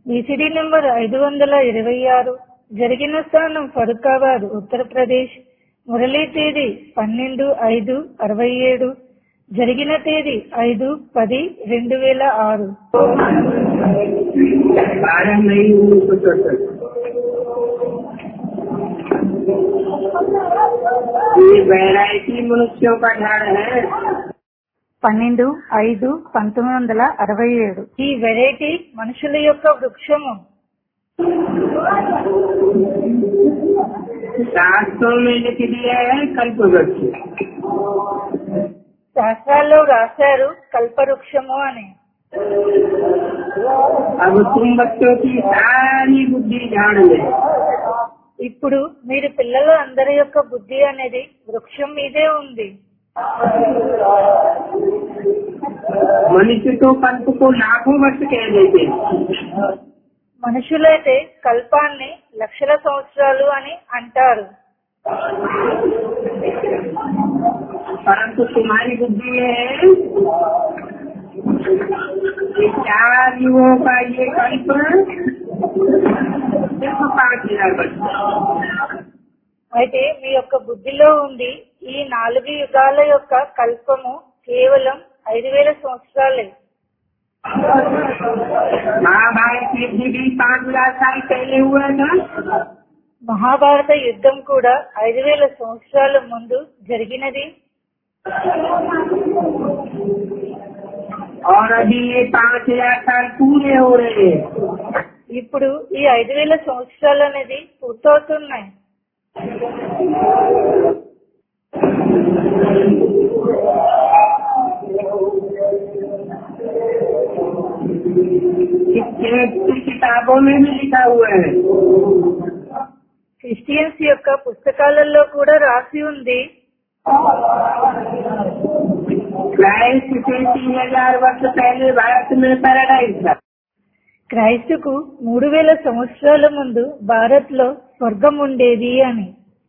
ECD number ఐదు వందల ఇరవై ఆరు జరిగిన స్థానం ఫరూకాబాద్ ఉత్తరప్రదేశ్ మురళీ తేదీ పన్నెండు ఐదు అరవై ఏడు జరిగిన తేదీ ఐదు పది రెండు వేల ఆరు बारह मई उन्नीस सौ चौसठ ये वैरायटी मनुष्यों का झाड़ है పన్నెండు ఐదు పంతొమ్మిది వందల అరవై ఏడు ఈ వెరైటీ మనుషుల యొక్క వృక్షము शास्त्रों में लिख दिया है कल्प वृक्ष శాస్త్రాల్లో రాశారు కల్పవృక్షము అని अब तुम बच्चों की सारी बुद्धि झाड़ में ఇప్పుడు మీరు పిల్లల అందరి యొక్క బుద్ధి అనేది వృక్షం మీదే ఉంది मनुष्य तो कल्प को लाखों वर्ष कह देते हैं। మనుషులైతే కల్పాన్ని లక్షల సంవత్సరాలు అని అంటారు परंतु तुम्हारी बुद्धि में है कि चार युगों का ये कल्प सिर्फ पाँच हजार वर्ष అయితే మీ యొక్క బుద్ధిలో ఉంది ఈ నాలుగు యుగాల యొక్క కల్పము కేవలం ఐదు వేల సంవత్సరాలే महाभारत युद्ध भी पाँच हजार साल पहले हुआ था మహాభారత యుద్ధం కూడా ఐదు వేల సంవత్సరాల ముందు జరిగినది और अभी ये पाँच हजार साल पूरे हो रहे हैं ఇప్పుడు ఈ ఐదు వేల సంవత్సరాలు అనేది పూర్తవుతున్నాయి इसके किताबों में भी लिखा हुआ है క్రిస్టియన్స్ యొక్క పుస్తకాలలో కూడా రాసి ఉంది क्राइस्ट से तीन हजार वर्ष पहले भारत में पैराडाइज था క్రైస్తుకు మూడు వేల సంవత్సరాల ముందు భారత్ లో స్వర్గం ఉండేది అని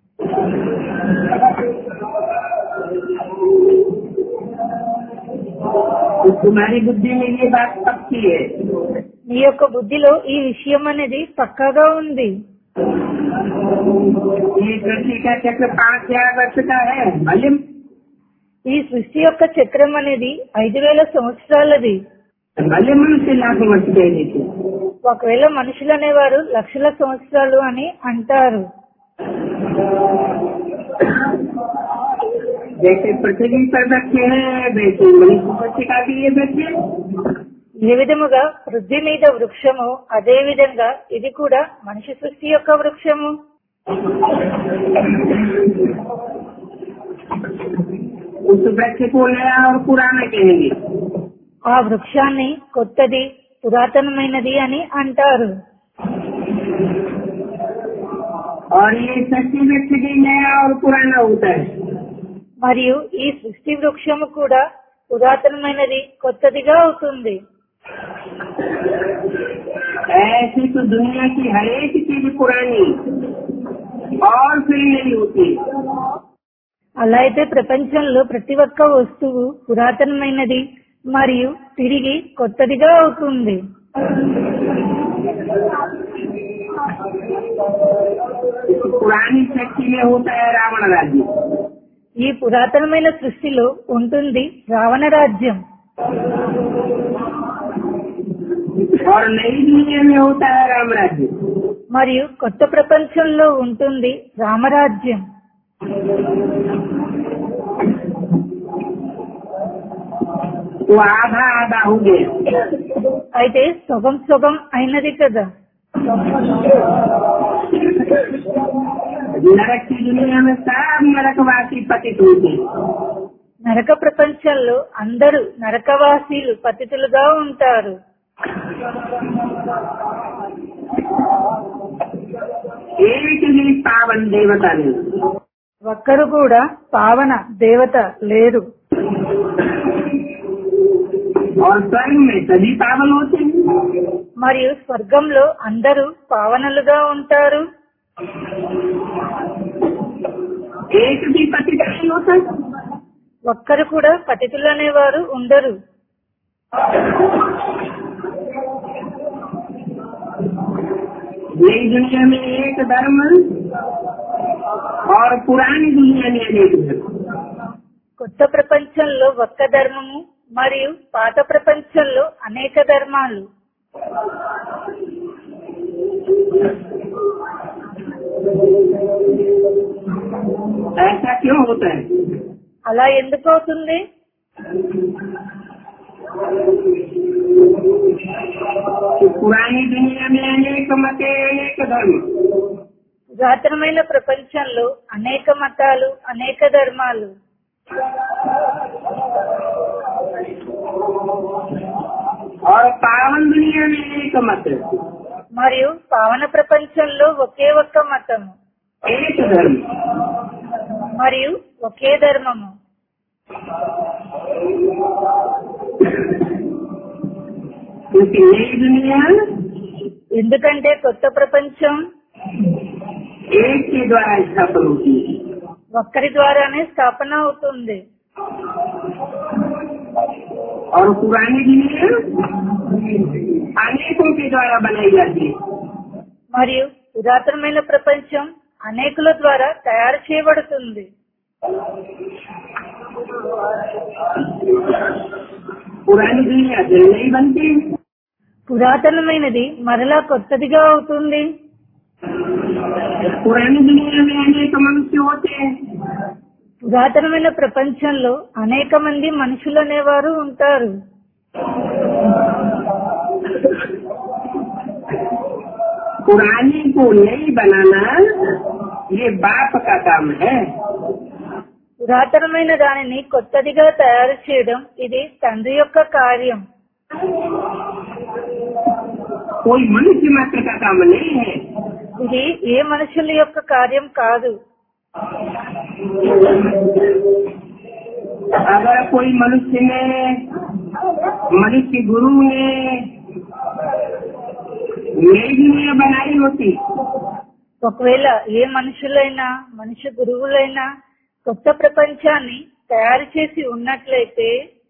तो तुम्हारी बुद्धि में ये बात पक्की है నీ యొక్క బుద్ధిలో ఈ విషయం అనేది పక్కాగా ఉంది ये कृषि का चक्र पाँच हजार वर्ष का है मालूम ఈ సృష్టి యొక్క చక్రం అనేది ఐదు వేల సంవత్సరాలది मालूम मनुष्य लाखों वर्ष कहने थे ఒకవేళ మనుషులు అనేవారు లక్షల సంవత్సరాలు అని అంటారు जैसे पृथ्वी पर बच्चे हैं वैसे मनुष्य बच्चे का भी ये बच्चे ఏ విధముగా పృథ్వీ మీద వృక్షము అదే విధంగా ఇది కూడా మనిషి సృష్టి యొక్క వృక్షము उस वृक्ष को नया और पुराना कहेंगे ఆ వృక్షాన్ని కొత్తది పురాతనమైనది అని అంటారు और ये सच्ची वृक्ष भी नया और पुराना होता है మరియు ఈ సృష్టి వృక్షము కూడా పురాతనమైనది కొత్తదిగా అవుతుంది ऐसी तो दुनिया की हर एक चीज पुरानी और फिर नहीं होती అలా అయితే ప్రపంచంలో ప్రతి ఒక్క వస్తువు పురాతనమైనది మరియు తిరిగి కొత్తదిగా అవుతుంది इस पुरानी शक्ति में होता है रावण राज्य ఈ పురాతనమైన సృష్టిలో ఉంటుంది రావణ రాజ్యం और नई दुनिया में होता है राम राज्य మరియు కొత్త ప్రపంచంలో ఉంటుంది రామరాజ్యం तो आधा आधा हो गया అయితే సగం సగం అయినది కదా नरक की दुनिया में सब नरकवासी पतित होते हैं। నరక ప్రపంచంలో అందరూ నరకవాసీలు పతితులుగా ఉంటారు एक भी पावन देवता नहीं ఒక్కరు కూడా పావన దేవత లేరు और स्वर्ग में सभी पावन होते हैं మరియు స్వర్గంలో అందరూ పావనలుగా ఉంటారు एक भी पतित नहीं होता ఒక్కరు కూడా పతితులు అనేవారు ఉండరు नई दुनिया में एक धर्म और पुरानी दुनिया में अनेक धर्म కొత్త ప్రపంచంలో ఒక్క ధర్మము మరియు పాత ప్రపంచంలో అనేక ధర్మాలు ऐसा क्यों होता है అలా ఎందుకు అవుతుంది कि पुरानी दुनिया में अनेक मते अनेक धर्म పురాతనమైన ప్రపంచంలో అనేక మతాలు అనేక ధర్మాలు और पावन दुनिया में अनेक मत మరియు పావన ప్రపంచంలో ఒకే ఒక్క మతము एक धर्म మరియు ఒకే ధర్మము क्योंकि नई दुनिया ఎందుకంటే కొత్త ప్రపంచం एक के द्वारा स्थापन होती है ఒక్కరి ద్వారానే స్థాపన అవుతుంది और पुरानी दुनिया अनेकों के द्वारा बनाई जाती है మరియు పురాతనమైన ప్రపంచం అనేకుల ద్వారా తయారు చేయబడుతుంది पुरानी दुनिया फिर नहीं बनती పురాతనమైనది మరలా కొత్తదిగా అవుతుంది पुरानी दुनिया में अनेक मनुष्य होते हैं పురాతనమైన ప్రపంచంలో అనేక మంది మనుషులు అనేవారు ఉంటారు पुरानी को नहीं बनाना ये बाप का काम है పురాతనమైన దానిని కొత్తదిగా తయారు చేయడం ఇది తండ్రి యొక్క కార్యం कोई मनुष्य मात्र का काम नहीं है ఇది ఏ మనుషుల యొక్క కార్యం కాదు अगर कोई मनुष्य ने मनुष्य गुरु ने नई दुनिया बनाई होती ఒకవేళ ఏ మనుషులైనా మనుష్య గురువులైనా కొత్త ప్రపంచాన్ని తయారు చేసి ఉన్నట్లయితే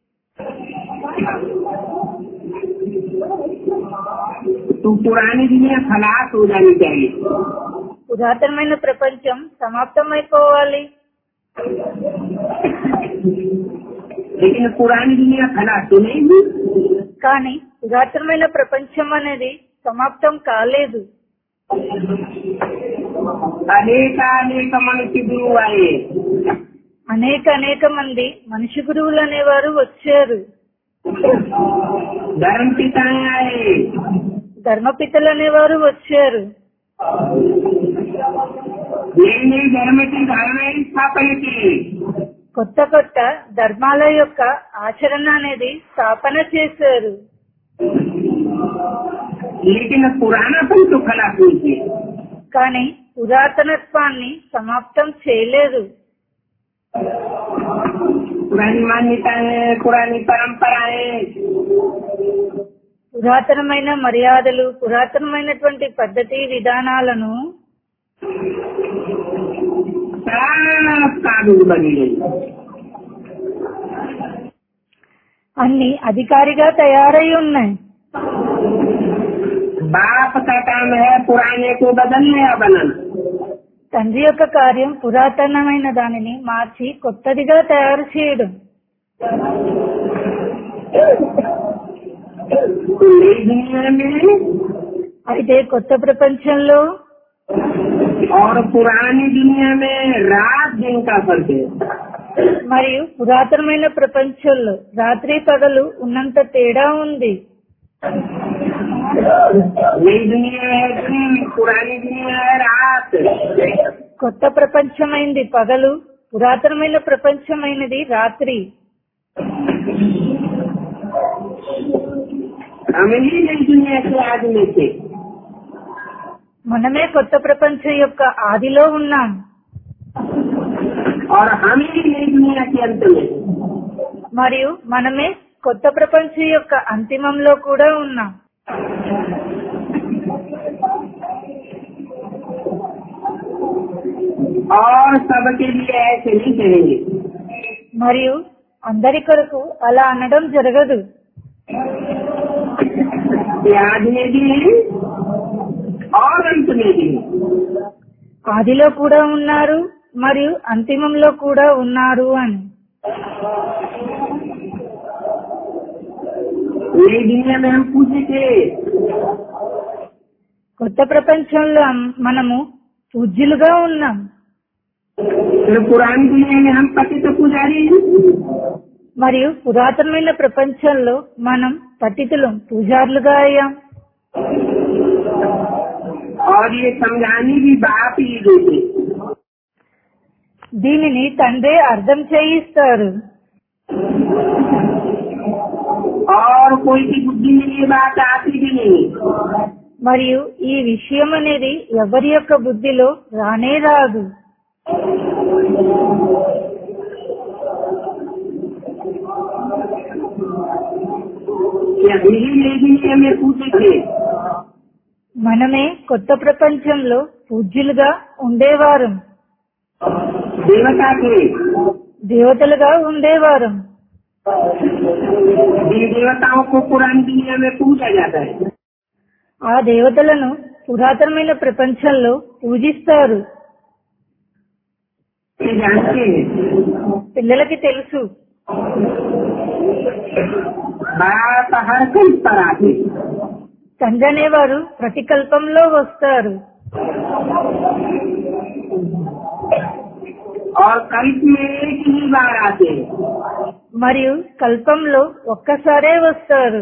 तो पुरानी दुनिया खलास हो जानी चाहिए పురాతనమైన ప్రపంచం సమాప్తమైపోవాలి लेकिन पुरानी दुनिया खलास तो नहीं हुई కానీ పురాతనమైన ప్రపంచం అనేది సమాప్తం కాలేదు अनेक अनेक मनुष्य गुरु आए అనేక అనేక మంది మనిషి గురువులు అనేవారు వచ్చారు धर्म पिताएं आए ధర్మపితలు అనేవారు వచ్చారు नई नई धर्म की धारणाएं स्थापन की కొత్త కొత్త ధర్మాల యొక్క ఆచరణ అనేది స్థాపన చేశారు लेकिन पुरानापन तो खलास नहीं किया కానీ పురాతనత్వాన్ని సమాప్తం చేయలేదు पुरानी मान्यताएं पुरानी परंपराएं పురాతనమైన మర్యాదలు పురాతనమైనటువంటి పద్ధతి విధానాలను सब कानून बनी गई అన్ని అధికారిగా తయారై ఉన్నాయి बाप का काम है पुराने को बदलने या बनाना తండ్రి యొక్క కార్యం పురాతనమైన దానిని మార్చి కొత్తదిగా తయారు చేయడం तो नई दुनिया में అయితే కొత్త ప్రపంచంలో और पुरानी दुनिया में रात दिन का फर्क है మరియు పురాతనమైన ప్రపంచంలో రాత్రి పగలు ఉన్నంత తేడా ఉంది नई दुनिया है दिन पुरानी दुनिया है रात కొత్త ప్రపంచమైంది పగలు పురాతనమైన ప్రపంచమైనది రాత్రి हम ही नई दुनिया के आदमी थे మనమే కొత్త ప్రపంచం యొక్క ఆదిలో ఉన్నాం और हम ही नई दुनिया के अंत में మరియు మనమే కొత్త ప్రపంచం యొక్క అంతిమంలో కూడా ఉన్నాం और सबके लिए ऐसे नहीं कहेंगे మరియు అందరి కొరకు అలా అనడం జరగదు कि आज में भी और अंत में भी ఆదిలో కూడా ఉన్నారు మరియు అంతిమంలో కూడా ఉన్నారు అని नई दुनिया में हम पूछे थे కొత్త ప్రపంచంలో అం- మనము పూజ్యులుగా ఉన్నాం फिर पुरानी दुनिया में हम पति तो पुजारी हैं। మరియు పురాతనమైన ప్రపంచంలో మనం పతితులం పూజారులుగా అయ్యాం और ये समझाने भी बाप ही देते దీనిని తండ్రి అర్థం చేయిస్తారు और कोई की बुद्धि में ये बात आती भी नहीं మరియు ఈ విషయం అనేది ఎవరి యొక్క బుద్ధిలో రానే రాదు कि अभी नई दुनिया में पूछे थे మనమే కొత్త ప్రపంచంలో పూజ్యులుగా ఉండేవారం देवता थे దేవతలుగా ఉండేవారం इन देवताओं को पुरानी दुनिया में पूजा जाता है ఆ దేవతలను పురాతనమైన ప్రపంచంలో పూజిస్తారు ये जानते हैं పిల్లలకి తెలుసు बाप हर कल पर आते తండ్రి అనేవారు ప్రతి కల్పంలో వస్తారు और कल्प में एक ही बार आते हैं మరియు కల్పంలో ఒక్కసారే వస్తారు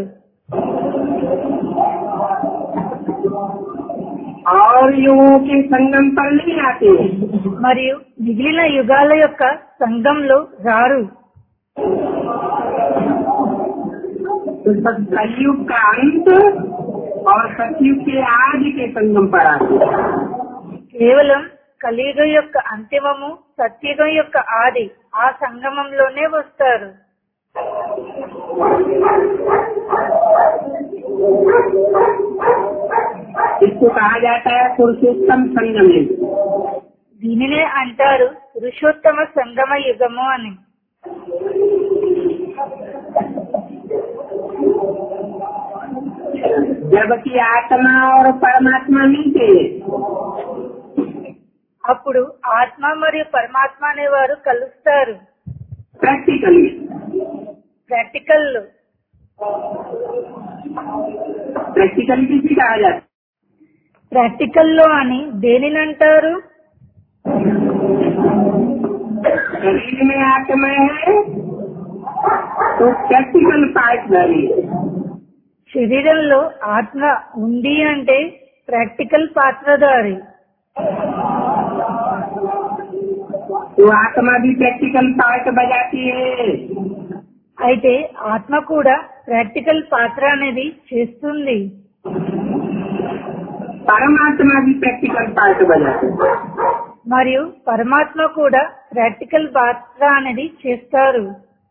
और युगों के संगम पर नहीं आते మరియు మిగిలిన యుగాల యొక్క సంఘంలో రారు तो सब कलयुग का अंत और सतयुग के आदि के संगम पर आते కేవలం కలియుగం యొక్క అంతిమము సత్యుగం యొక్క ఆది ఆ సంగమంలోనే వస్తారు इसको कहा जाता है पुरुषोत्तम संगम युग దీనినే అంటారు పురుషోత్తమ సంగమ యుగము అని जबकि आत्मा और परमात्मा नहीं थे అప్పుడు ఆత్మ మరియు పరమాత్మ అనేవారు కలుస్తారు प्रैक्टिकली ప్రాక్టికల్ प्रैक्टिकली किसी कहा जाता है ప్రాక్టికల్లో అని దేనినంటారు शरीर में आत्मा है तो प्रैक्टिकल पार्ट धरी శరీరంలో ఆత్మ ఉంది అంటే ప్రాక్టికల్ పాత్రధారి तो आत्मा भी प्रैक्टिकल पार्ट बजाती है అయితే ఆత్మ కూడా ప్రాక్టికల్ పాత్ర అనేది చేస్తుంది परमात्मा भी प्रैक्टिकल पार्ट बजाती है మరియు పరమాత్మ కూడా ప్రాక్టికల్ పాత్ర అనేది చేస్తారు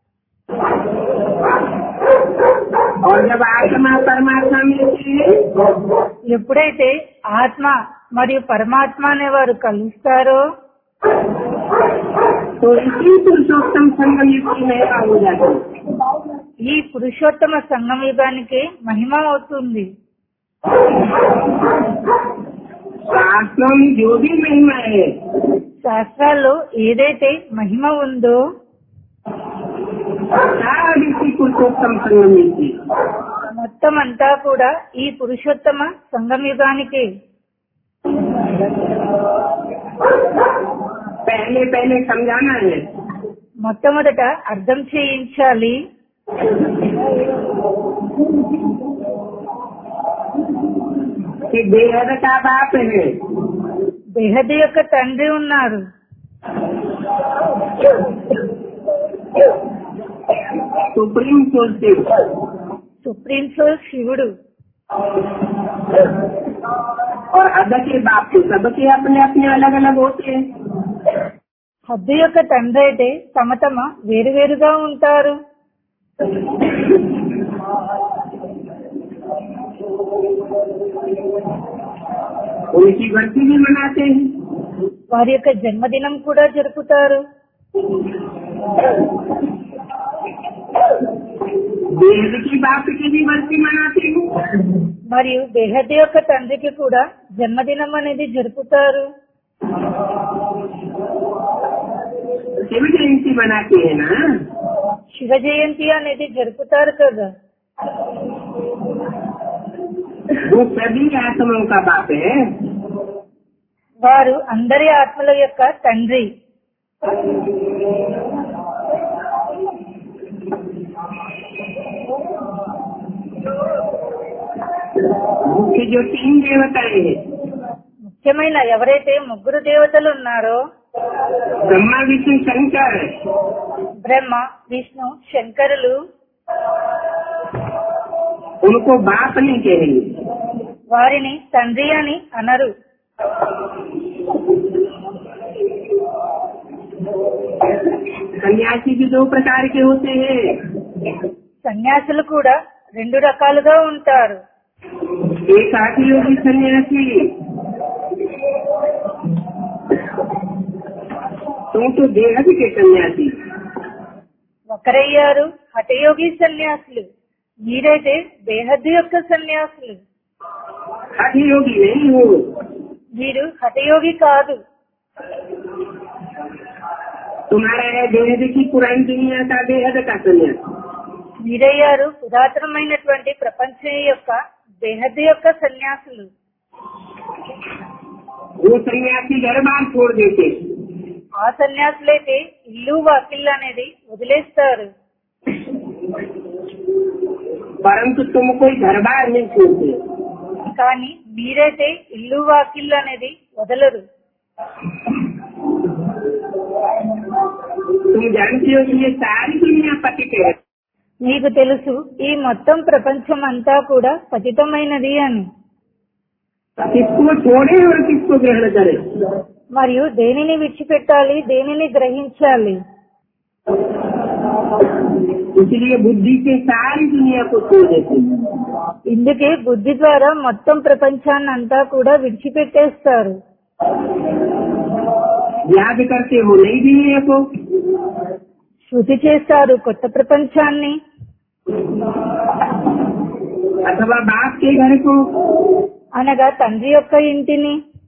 और जब आत्मा परमात्मा मिलती है ఎప్పుడైతే ఆత్మ మరియు పరమాత్మ అనేవారు కలుస్తారో तो इसी पुरुषोत्तम संगम युग की महिमा हो जाती है ఈ పురుషోత్తమ సంగమ యుగానికి మహిమ అవుతుంది शास्त्रों में जो भी महिमा है శాస్త్రాల్లో ఏదైతే మహిమ ఉందో सब इसी पुरुषोत्तम संगम युग की మొత్తం అంతా కూడా ఈ పురుషోత్తమ సంగమ యుగానికి पहले पहले समझाना है మొట్టమొదట అర్థం చేయించాలి कि बेहद का बाप है బేహది యొక్క తండ్రి ఉన్నారు सुप्रीम सोल्टिव సుప్రీం సోల్ శివుడు और अद के बाप तो सबके अपने अपने अलग अलग होते हैं హద్దు యొక్క తండ్రి అయితే తమ తమ వేరువేరుగా ఉంటారు उनकी बर्सी भी मनाते हैं వారి యొక్క జన్మదినం కూడా జరుపుతారు बेहद की बाप की भी बर्सी मनाते हैं మరియు దేహది యొక్క తండ్రికి కూడా జన్మదినం అనేది జరుపుతారు शिव जयंती मनाते हैं ना శివ జయంతి అనేది జరుపుతారు కదా वो सभी आत्माओं का बाप है వారు అందరి ఆత్మల యొక్క తండ్రి मुख्य जो तीन देवताएं हैं ముఖ్యమైన ఎవరైతే ముగ్గురు దేవతలు ఉన్నారో ब्रह्मा विष्णु शंकर బ్రహ్మ విష్ణు శంకరులు उनको बाप नहीं कहेंगे వారిని తండ్రి అని అనరు सन्यासी भी दो प्रकार के होते हैं సన్యాసులు కూడా రెండు రకాలుగా ఉంటారు एक आठ योगी सन्यासी तुम तो देहद के सन्यासी ఒకరయ్యారు హఠయోగి సన్యాసులు మీరైతే దేహద్దు యొక్క సన్యాసులు हठ योगी नहीं हो మీరు హఠయోగి కాదు तुम्हारा है देहद की पुरानी दुनिया का बेहद का सन्यास మీరయ్యారు పురాతనమైనటువంటి ప్రపంచం యొక్క దేహద్దు యొక్క సన్యాసులు वो सन्यासी घर बार छोड़ देते ఆ సన్యాసులైతే ఇల్లు వాకిళ్ళు అనేది వదిలేస్తారు परंतु तुम कोई घर बार नहीं छोड़ते కానీ మీరైతే ఇల్లు వాకిళ్ళు అనేది వదలరు तुम जानते हो कि ये सारी दुनिया पतित है మీకు తెలుసు ఈ మొత్తం ప్రపంచం అంతా కూడా పతితమైనది అని किसको छोड़े और किसको ग्रहण करे మరియు దేనిని విడిచిపెట్టాలి దేనిని గ్రహించాలి इसलिए बुद्धि से सारी दुनिया को छोड़ देते ఇందుకే బుద్ధి ద్వారా మొత్తం ప్రపంచాన్ని అంతా కూడా విడిచిపెట్టేస్తారు याद करते हो नई दुनिया को శృతి చేస్తారు కొత్త ప్రపంచాన్ని अथवा बाप के घर को అనగా తండ్రి యొక్క ఇంటిని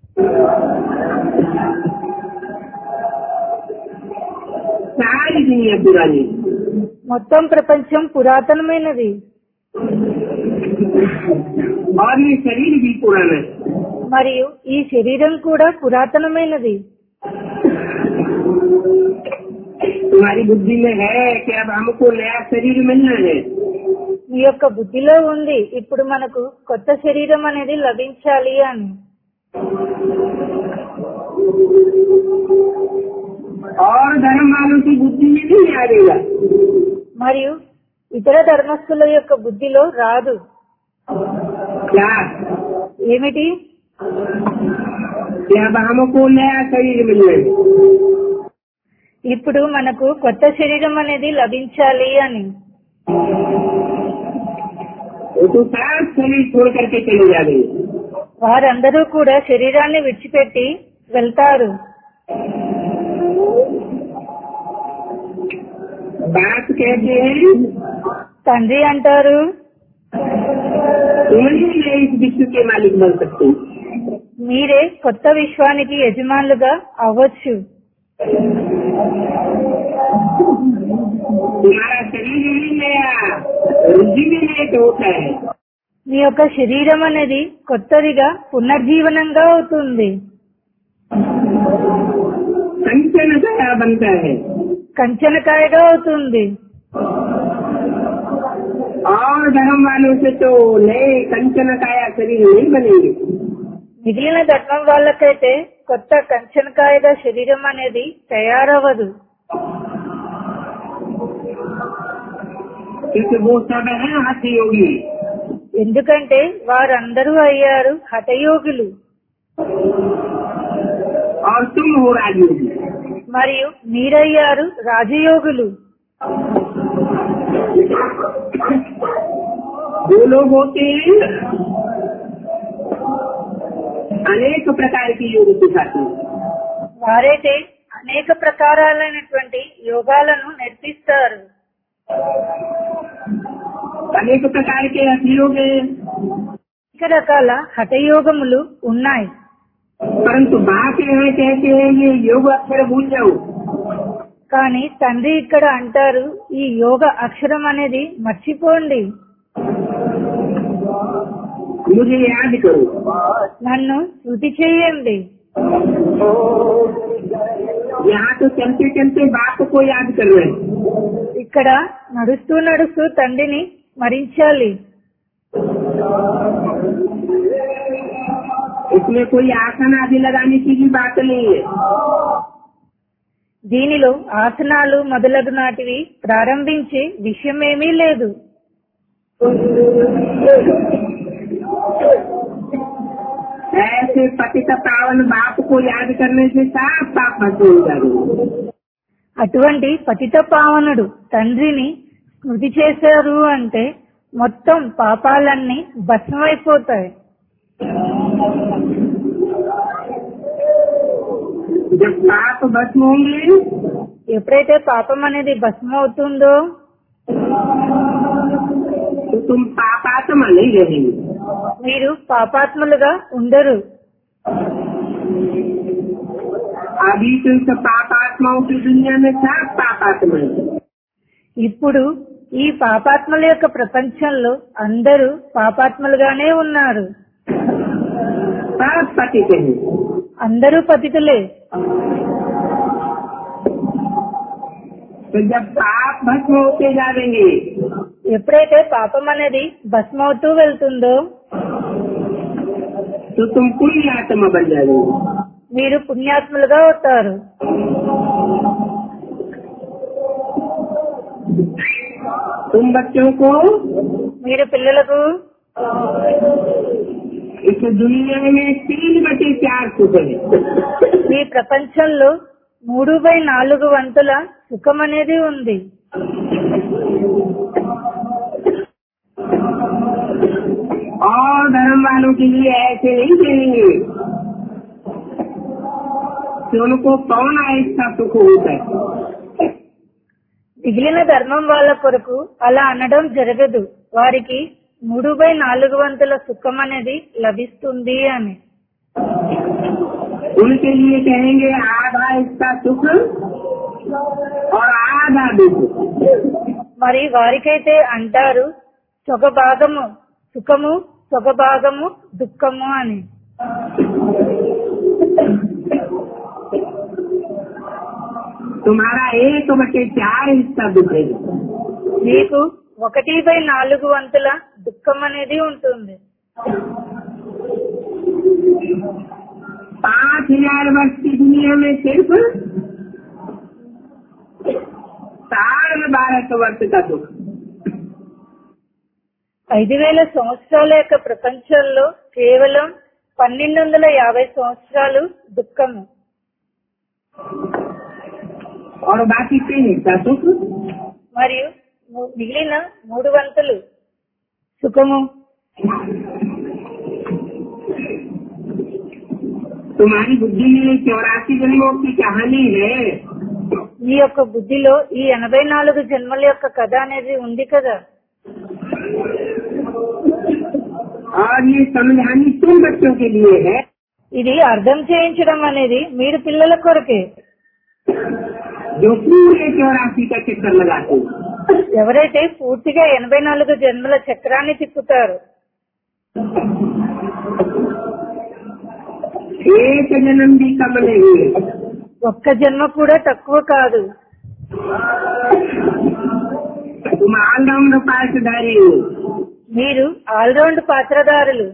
सारी दुनिया पुरानी మొత్తం ప్రపంచం పురాతనమైనది और ये शरीर भी पुराना है మరియు ఈ శరీరం కూడా పురాతనమైనది तुम्हारी बुद्धि में है कि अब हमको नया शरीर मिलना है మీ యొక్క బుద్ధిలో ఉంది ఇప్పుడు మనకు కొత్త శరీరం అనేది లభించాలి అని और धर्म वालों की बुद्धि में नहीं आएगा మరియు ఇతర ధర్మస్థుల యొక్క బుద్ధిలో రాదు क्या ఏమిటి कि अब हमको नया शरीर मिलना है ఇప్పుడు మనకు కొత్త శరీరం అనేది లభించాలి అని वो तो सारा शरीर छोड़ करके चले जाएंगे వారందరూ కూడా శరీరాన్ని విడిచిపెట్టి వెళ్తారు बात कहते हैं తండ్రి అంటారు तुम ही नए इस विश्व के मालिक बन सकते हो మీరే కొత్త విశ్వానికి యజమానులుగా అవ్వచ్చు तुम्हारा शरीर ही नया रुचि भी नया तो होता है మీ యొక్క శరీరం అనేది కొత్తదిగా పునర్జీవనంగా అవుతుంది कंचन दया बनता है కంచనకాయగా అవుతుంది और धर्म वालों से तो नए कंचन काया शरीर नहीं बनेंगे మిగిలిన ధర్మం వాళ్ళకైతే కొత్త కంచనకాయగా శరీరం అనేది తయారవ్వదు क्योंकि वो सब है हाथी योगी ఎందుకంటే వారందరూ అయ్యారు హఠయోగులు और तुम हो राजयोगी మరియు మీరయ్యారు రాజయోగులు जो लोग होते हैं अनेक प्रकार की योग सिखाते हैं వారైతే అనేక ప్రకారాలైనటువంటి యోగాలను నేర్పిస్తారు अनेक प्रकार के अभियोग हैं అనేక రకాల హఠయోగములు ఉన్నాయి परंतु बाप यहाँ कहते हैं ये योग अक्षर भूल जाओ కానీ తండ్రి ఇక్కడ అంటారు ఈ యోగ అక్షరం అనేది మర్చిపోండి मुझे याद करो నన్ను శృతి చేయండి यहाँ तो चलते चलते बाप को याद कर रहे हैं ఇక్కడ నడుస్తూ నడుస్తూ తండ్రిని స్మరించాలి इसमें कोई आसन आदि लगाने की भी बात नहीं है దీనిలో ఆసనాలు మొదలగు నాటివి ప్రారంభించే విషయమేమీ లేదు ऐसे पतित पावन बाप को याद करने से साफ पाप भस्म हो जाएंगे అటువంటి పతిత పావనుడు తండ్రిని స్మృతి చేశారు అంటే మొత్తం పాపాలన్నీ భస్మైపోతాయి जब पाप भस्म होंगे ఎప్పుడైతే పాపం అనేది భస్మం అవుతుందో तो तुम पापात्मा नहीं रहेंगे మీరు పాపాత్ములుగా ఉండరు अभी तो इस पापात्माओं की दुनिया में साफ पापात्मा है ఇప్పుడు ఈ పాపాత్మల యొక్క ప్రపంచంలో అందరూ పాపాత్మలుగానే ఉన్నారు सब पतित हैं అందరూ పతితులే तो जब पाप भस्म होते जाएंगे ఎప్పుడైతే పాపం అనేది భస్మవుతూ వెళ్తుందో तो तुम पुण्य आत्मा बन जाओगे మీరు పుణ్యాత్ములుగా అవుతారు तुम बच्चों को మీరు పిల్లలకు इस दुनिया में तीन बटे चार सुख है ఈ ప్రపంచంలో మూడు బై నాలుగు వంతుల సుఖం అనేది ఉంది और धर्म वालों के लिए ऐसे नहीं कहेंगे कि उनको कौन ऐसा सुख होता है మిగిలిన ధర్మం వాళ్ళ కొరకు అలా అనడం జరగదు వారికి మూడు బై నాలుగు వంతుల సుఖం అనేది లభిస్తుంది అని उनके लिए कहेंगे आधा इसका सुख और आधा दुख మరి వారికైతే అంటారు సొగ భాగము సుఖము సొగ భాగము దుఃఖము అని तुम्हारा एक बटे चार हिस्सा दुख है మీకు ఒకటి బై నాలుగు వంతుల దుఃఖం అనేది ఉంటుంది पाँच हजार वर्ष की दुनिया में सिर्फ साढ़े बारह सौ वर्ष का दुख ఐదు వేల సంవత్సరాల యొక్క ప్రపంచంలో కేవలం పన్నెండు వందల యాభై సంవత్సరాలు దుఃఖము और बाकी तीन हिस्सा सुख మరియు ము- మిగిలిన మూడు వంతులు సుఖము तुम्हारी बुद्धि में चौरासी जन्मों की कहानी है ఈ యొక్క బుద్ధిలో ఈ ఎనభై నాలుగు జన్మల యొక్క కథ అనేది ఉంది కదా और ये समझानी तुम बच्चों के लिए है ఇది అర్థం చేయించడం అనేది మీరు పిల్లల కొరకే जो पूरे चौरासी का चक्कर लगाते हैं ఎవరైతే పూర్తిగా ఎనభై నాలుగు జన్మల చక్రాన్ని తిప్పుతారు एक जन्म भी कम नहीं है ఒక్క జన్మ కూడా తక్కువ కాదు तुम ऑलराउंड पासधारी हो మీరు ఆల్రౌండ్ పాత్రదారులు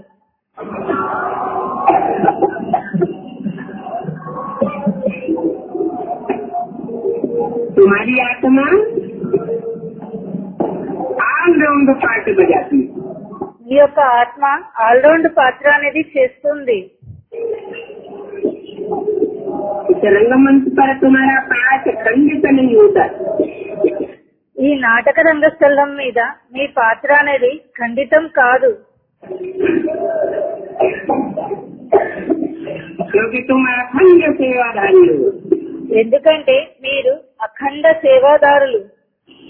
तुम्हारी आत्मा ऑलराउंड पार्ट बजाती है మీ యొక్క ఆత్మ ఆల్రౌండ్ పాత్ర అనేది చేస్తుంది इस रंगमंच पर तुम्हारा पाठ खंडित नहीं होता ఈ నాటక రంగస్థలం మీద మీ పాత్ర అనేది ఖండితం కాదు क्योंकि तुम अखंड सेवाधारी हो ఎందుకంటే మీరు అఖండ సేవాదారులు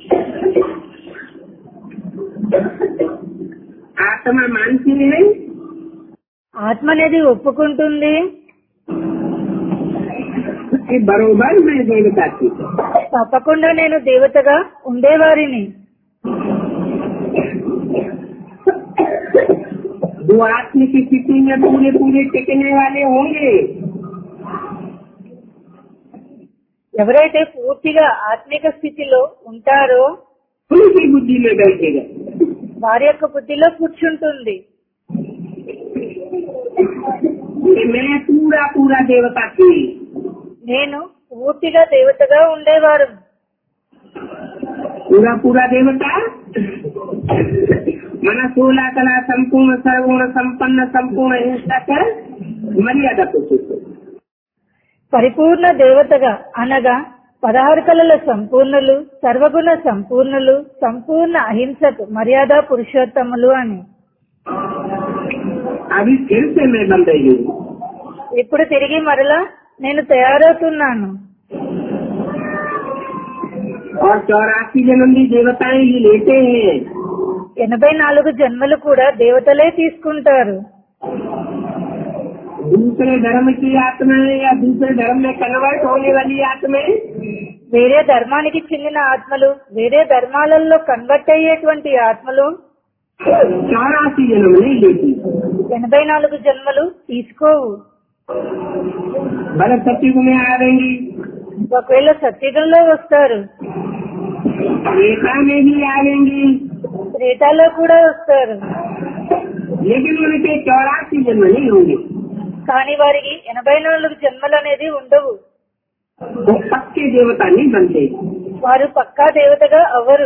आत्मा मानती है ఆత్మ అనేది ఒప్పుకుంటుంది कि बरोबर मैं देवता थी తప్పకుండా నేను దేవతగా ఉండేవారిని जो आत्म की स्थिति में पूरे पूरे टिकने वाले होंगे ఎవరైతే పూర్తిగా ఆత్మిక స్థితిలో ఉంటారో उनकी बुद्धि में बैठेगा వారి యొక్క బుద్ధిలో కూర్చుంటుంది कि मैं पूरा पूरा देवता थी నేను పూర్తిగా దేవతగా ఉండేవారు पूरा पूरा देवता मन सोलह कला संपूर्ण सर्वगुण संपन्न संपूर्ण हिंसक मर्यादा पुरुषोत्तम పరిపూర్ణ దేవతగా అనగా పదహారు కళల సంపూర్ణులు సర్వగుణ సంపూర్ణులు సంపూర్ణ అహింసకు మర్యాద పురుషోత్తములు అని अभी फिर से मैं बन रही हूँ ఇప్పుడు తిరిగి మరలా నేను తయారవుతున్నాను और चौरासी जन्म भी देवताएं ही लेते हैं ఎనభై నాలుగు జన్మలు కూడా దేవతలే తీసుకుంటారు दूसरे धर्म की आत्माएं या दूसरे धर्म में कन्वर्ट होने वाली आत्माएं వేరే ధర్మానికి చెందిన ఆత్మలు వేరే ధర్మాలలో కన్వర్ట్ అయ్యేటువంటి ఆత్మలు चौरासी जन्म नहीं लेती ఎనభై నాలుగు జన్మలు తీసుకోవు भरत सत्युग में आवेंगी ఒకవేళ సత్యుగంలో వస్తారు रेखा में ही आवेंगी త్రేతాలో కూడా వస్తారు लेकिन उनके चौरासी जन्म नहीं होंगे కానీ వారికి ఎనభై నాలుగు జన్మలు అనేది ఉండవు वो पक्के देवता नहीं बनते వారు పక్కా దేవతగా అవ్వరు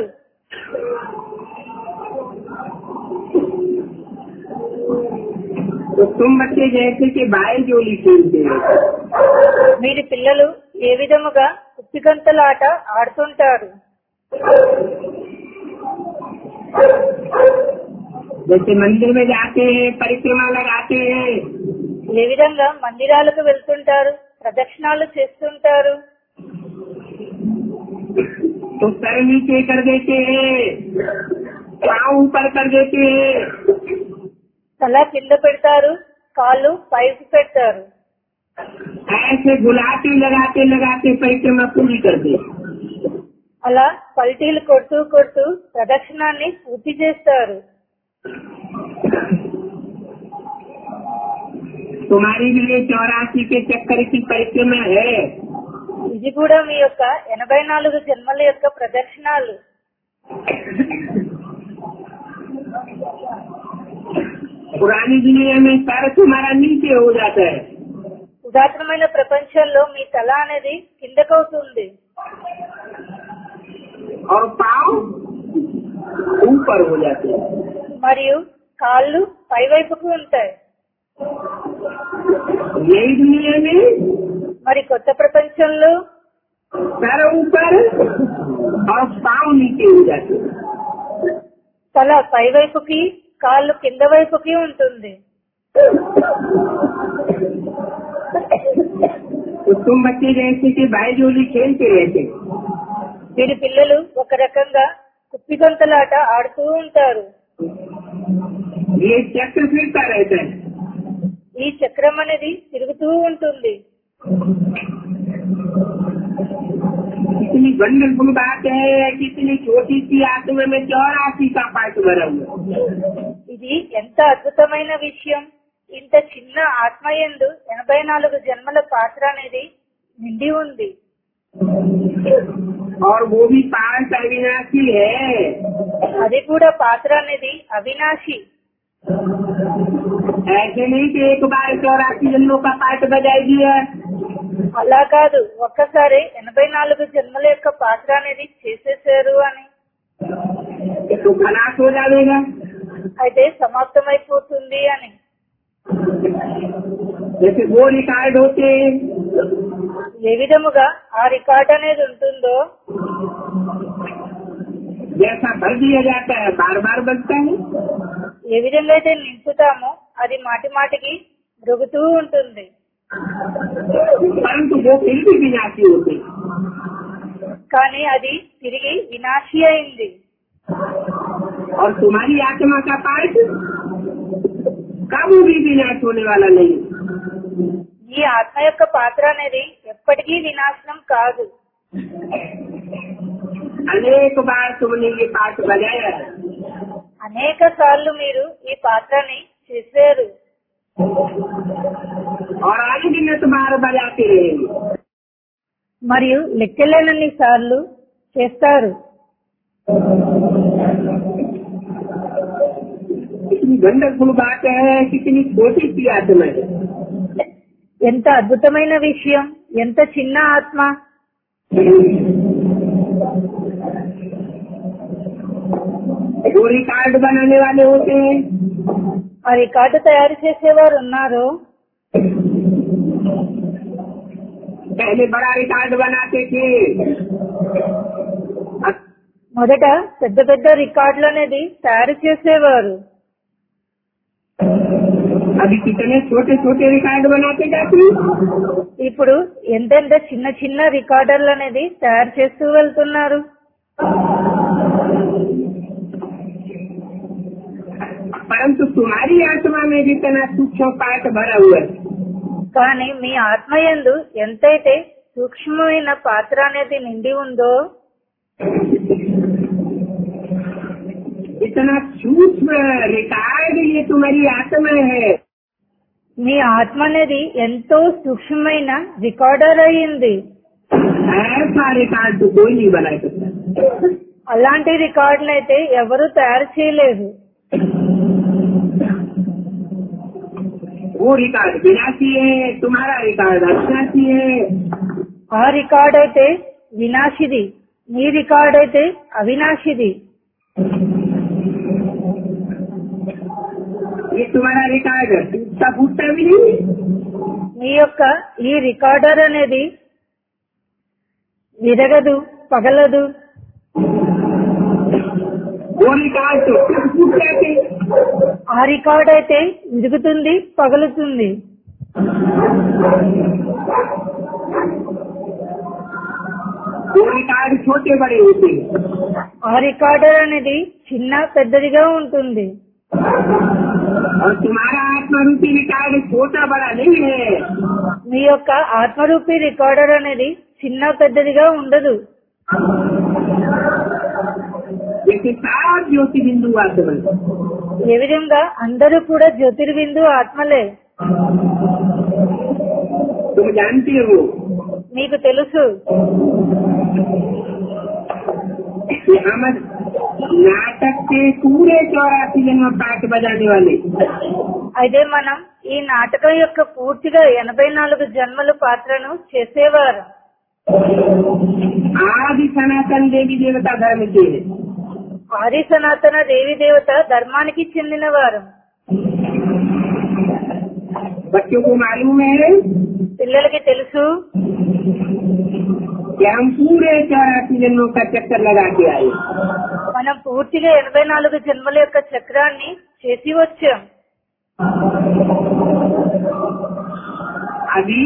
तो तुम बच्चे जैसे कि बाई जोली खेलते हो మీరు పిల్లలు ఏ విధముగా కుప్పిగంతలాట ఆడుతుంటారు जैसे मंदिर में जाते हैं परिक्रमा लगाते हैं ఏ విధంగా మందిరాలకు వెళ్తుంటారు ప్రదక్షిణాలు చేస్తుంటారు तो सर नीचे कर देते हैं पाँव ऊपर कर देते हैं తల కింద పెడతారు కాళ్ళు పైకి పెడతారు ऐसे गुलाटी लगाते लगाते परिक्रमा पूरी करते हैं। అలా పల్టీలు కొడుతూ కొడుతూ ప్రదక్షిణాన్ని పూర్తి చేస్తారు तुम्हारी भी ये चौरासी के चक्कर की परिक्रमा है ఇది కూడా మీ యొక్క ఎనభై నాలుగు జన్మల యొక్క ప్రదక్షిణాలు पुरानी दुनिया में सर तुम्हारा नीचे हो जाता है ఉదాత్తమైన ప్రపంచంలో మీ తల అనేది కిందకవుతుంది और पाँव ऊपर हो जाते हैं మరియు కాళ్ళు పైవైపుకు ఉంటాయి यही दुनिया में మరి కొత్త ప్రపంచంలో सर ऊपर और पाँव नीचे हो जाते हैं తల పైవైపుకి కాళ్ళు కింద వైపుకి ఉంటుంది तो तुम बच्चे जैसे कि भाई जोली खेलते रहते हैं। వీరి పిల్లలు ఒక రకంగా కుప్పిగొంతలాట ఆడుతూ ఉంటారు ये चक्र फिरता रहता है ఈ చక్రం అనేది తిరుగుతూ ఉంటుంది कितनी वंडरफुल बात है कितनी छोटी सी आत्मा में चौरासी का पाठ भरा हुआ है। ఇది ఎంత అద్భుతమైన విషయం ఇంత చిన్న ఆత్మయందు ఎనభై నాలుగు జన్మల పాత్ర అనేది నిండి ఉంది और वो भी पाठ अविनाशी है అది కూడా పాత్ర అనేది అవినాశి ऐसे नहीं कि एक बार चौरासी जन्मों का पाठ बजाई दिया అలా కాదు ఒక్కసారి ఎనభై నాలుగు జన్మల యొక్క పాత్ర అనేది చేసేసారు అని तो खलास हो जाएगा అయితే సమాప్తమైపోతుంది అని जैसे वो रिकॉर्ड होते हैं ఏ విధముగా ఆ రికార్డ్ అనేది ఉంటుందో जैसा भर दिया जाता है बार बार बजता है ఏ విధంగా అయితే నింపుతామో అది మాటి మాటికి మృగుతూ ఉంటుంది परंतु वो फिर भी विनाशी होते हैं। కానీ అది తిరిగి వినాశి అయింది और तुम्हारी आत्मा का पाठ कभी भी विनाश होने वाला नहीं ఈ ఆత్మ యొక్క పాత్ర అనేది ఎప్పటికీ వినాశనం కాదు अनेक बार तुमने ये पाठ बजाया है అనేక సార్లు మీరు ఈ పాత్రని చేశారు और आगे दिन में तुम्हारा बजाते रहेंगे మరియు లెక్కలేనన్ని సార్లు చేస్తారు कितनी वंडरफुल बात है कितनी छोटी सी आत्मा है ఎంత అద్భుతమైన విషయం ఎంత చిన్న ఆత్మ जो रिकॉर्ड बनाने वाले होते हैं ఆ రికార్డు తయారు చేసేవారు ఉన్నారు पहले बड़ा रिकॉर्ड बनाते थे अब మొదట పెద్ద పెద్ద రికార్డులు అనేది తయారు చేసేవారు अभी कितने छोटे छोटे रिकॉर्ड बनाते जाते हैं ఇప్పుడు ఎంతెంత చిన్న చిన్న రికార్డర్లు అనేది తయారు చేస్తూ వెళ్తున్నారు परंतु तुम्हारी आत्मा में जितना सूक्ष्म पाठ भरा हुआ है కానీ మీ ఆత్మయందు ఎంతైతే సూక్ష్మమైన పాత్ర అనేది నిండి ఉందో इतना सूक्ष्म रिकॉर्ड ये तुम्हारी आत्मा है మీ ఆత్మ అనేది ఎంతో సూక్ష్మమైన రికార్డర్ అయ్యింది ऐसा रिकॉर्ड तो कोई नहीं बना सकता అలాంటి రికార్డులు అయితే ఎవరు తయారు చేయలేదు वो रिकॉर्ड विनाशी है तुम्हारा रिकॉर्ड अविनाशी है ఆ రికార్డ్ అయితే వినాశిది మీ రికార్డ్ అయితే అవినాశిది ये तुम्हारा रिकॉर्ड टूटता फूटता भी नहीं है। మీ యొక్క ఈ రికార్డర్ అనేది విరగదు పగలదు वो रिकॉर्ड तो टूट फूट जाते हैं। ఆ రికార్డ్ అయితే విరుగుతుంది పగులుతుంది वो रिकॉर्ड छोटे बड़े होते हैं ఆ రికార్డర్ అనేది చిన్న పెద్దదిగా ఉంటుంది और तुम्हारा आत्मारूपी रिकॉर्ड छोटा बड़ा नहीं है మీ యొక్క ఆత్మరూపి రికార్డర్ అనేది చిన్న పెద్దదిగా ఉండదు जैसे सात ज्योति बिंदु आत्मा ఏ విధంగా అందరూ కూడా జ్యోతిర్బిందు ఆత్మలే तुम जानते हो మీకు తెలుసు कि हम नाटक के पूरे चौरासी जन्म पाठ बजाने वाले అయితే మనం ఈ నాటకం యొక్క పూర్తిగా ఎనభై నాలుగు జన్మల పాత్రను చేసేవారు आदि सनातन देवी देवता धर्म के हैं ఆది సనాతన దేవి దేవత ధర్మానికి చెందినవారు बच्चों को मालूम है పిల్లలకి తెలుసు कि हम पूरे चौरासी जन्मों का चक्कर लगा के आए మనం పూర్తిగా ఎనభై నాలుగు జన్మల యొక్క చక్రాన్ని చేసి వచ్చాం अभी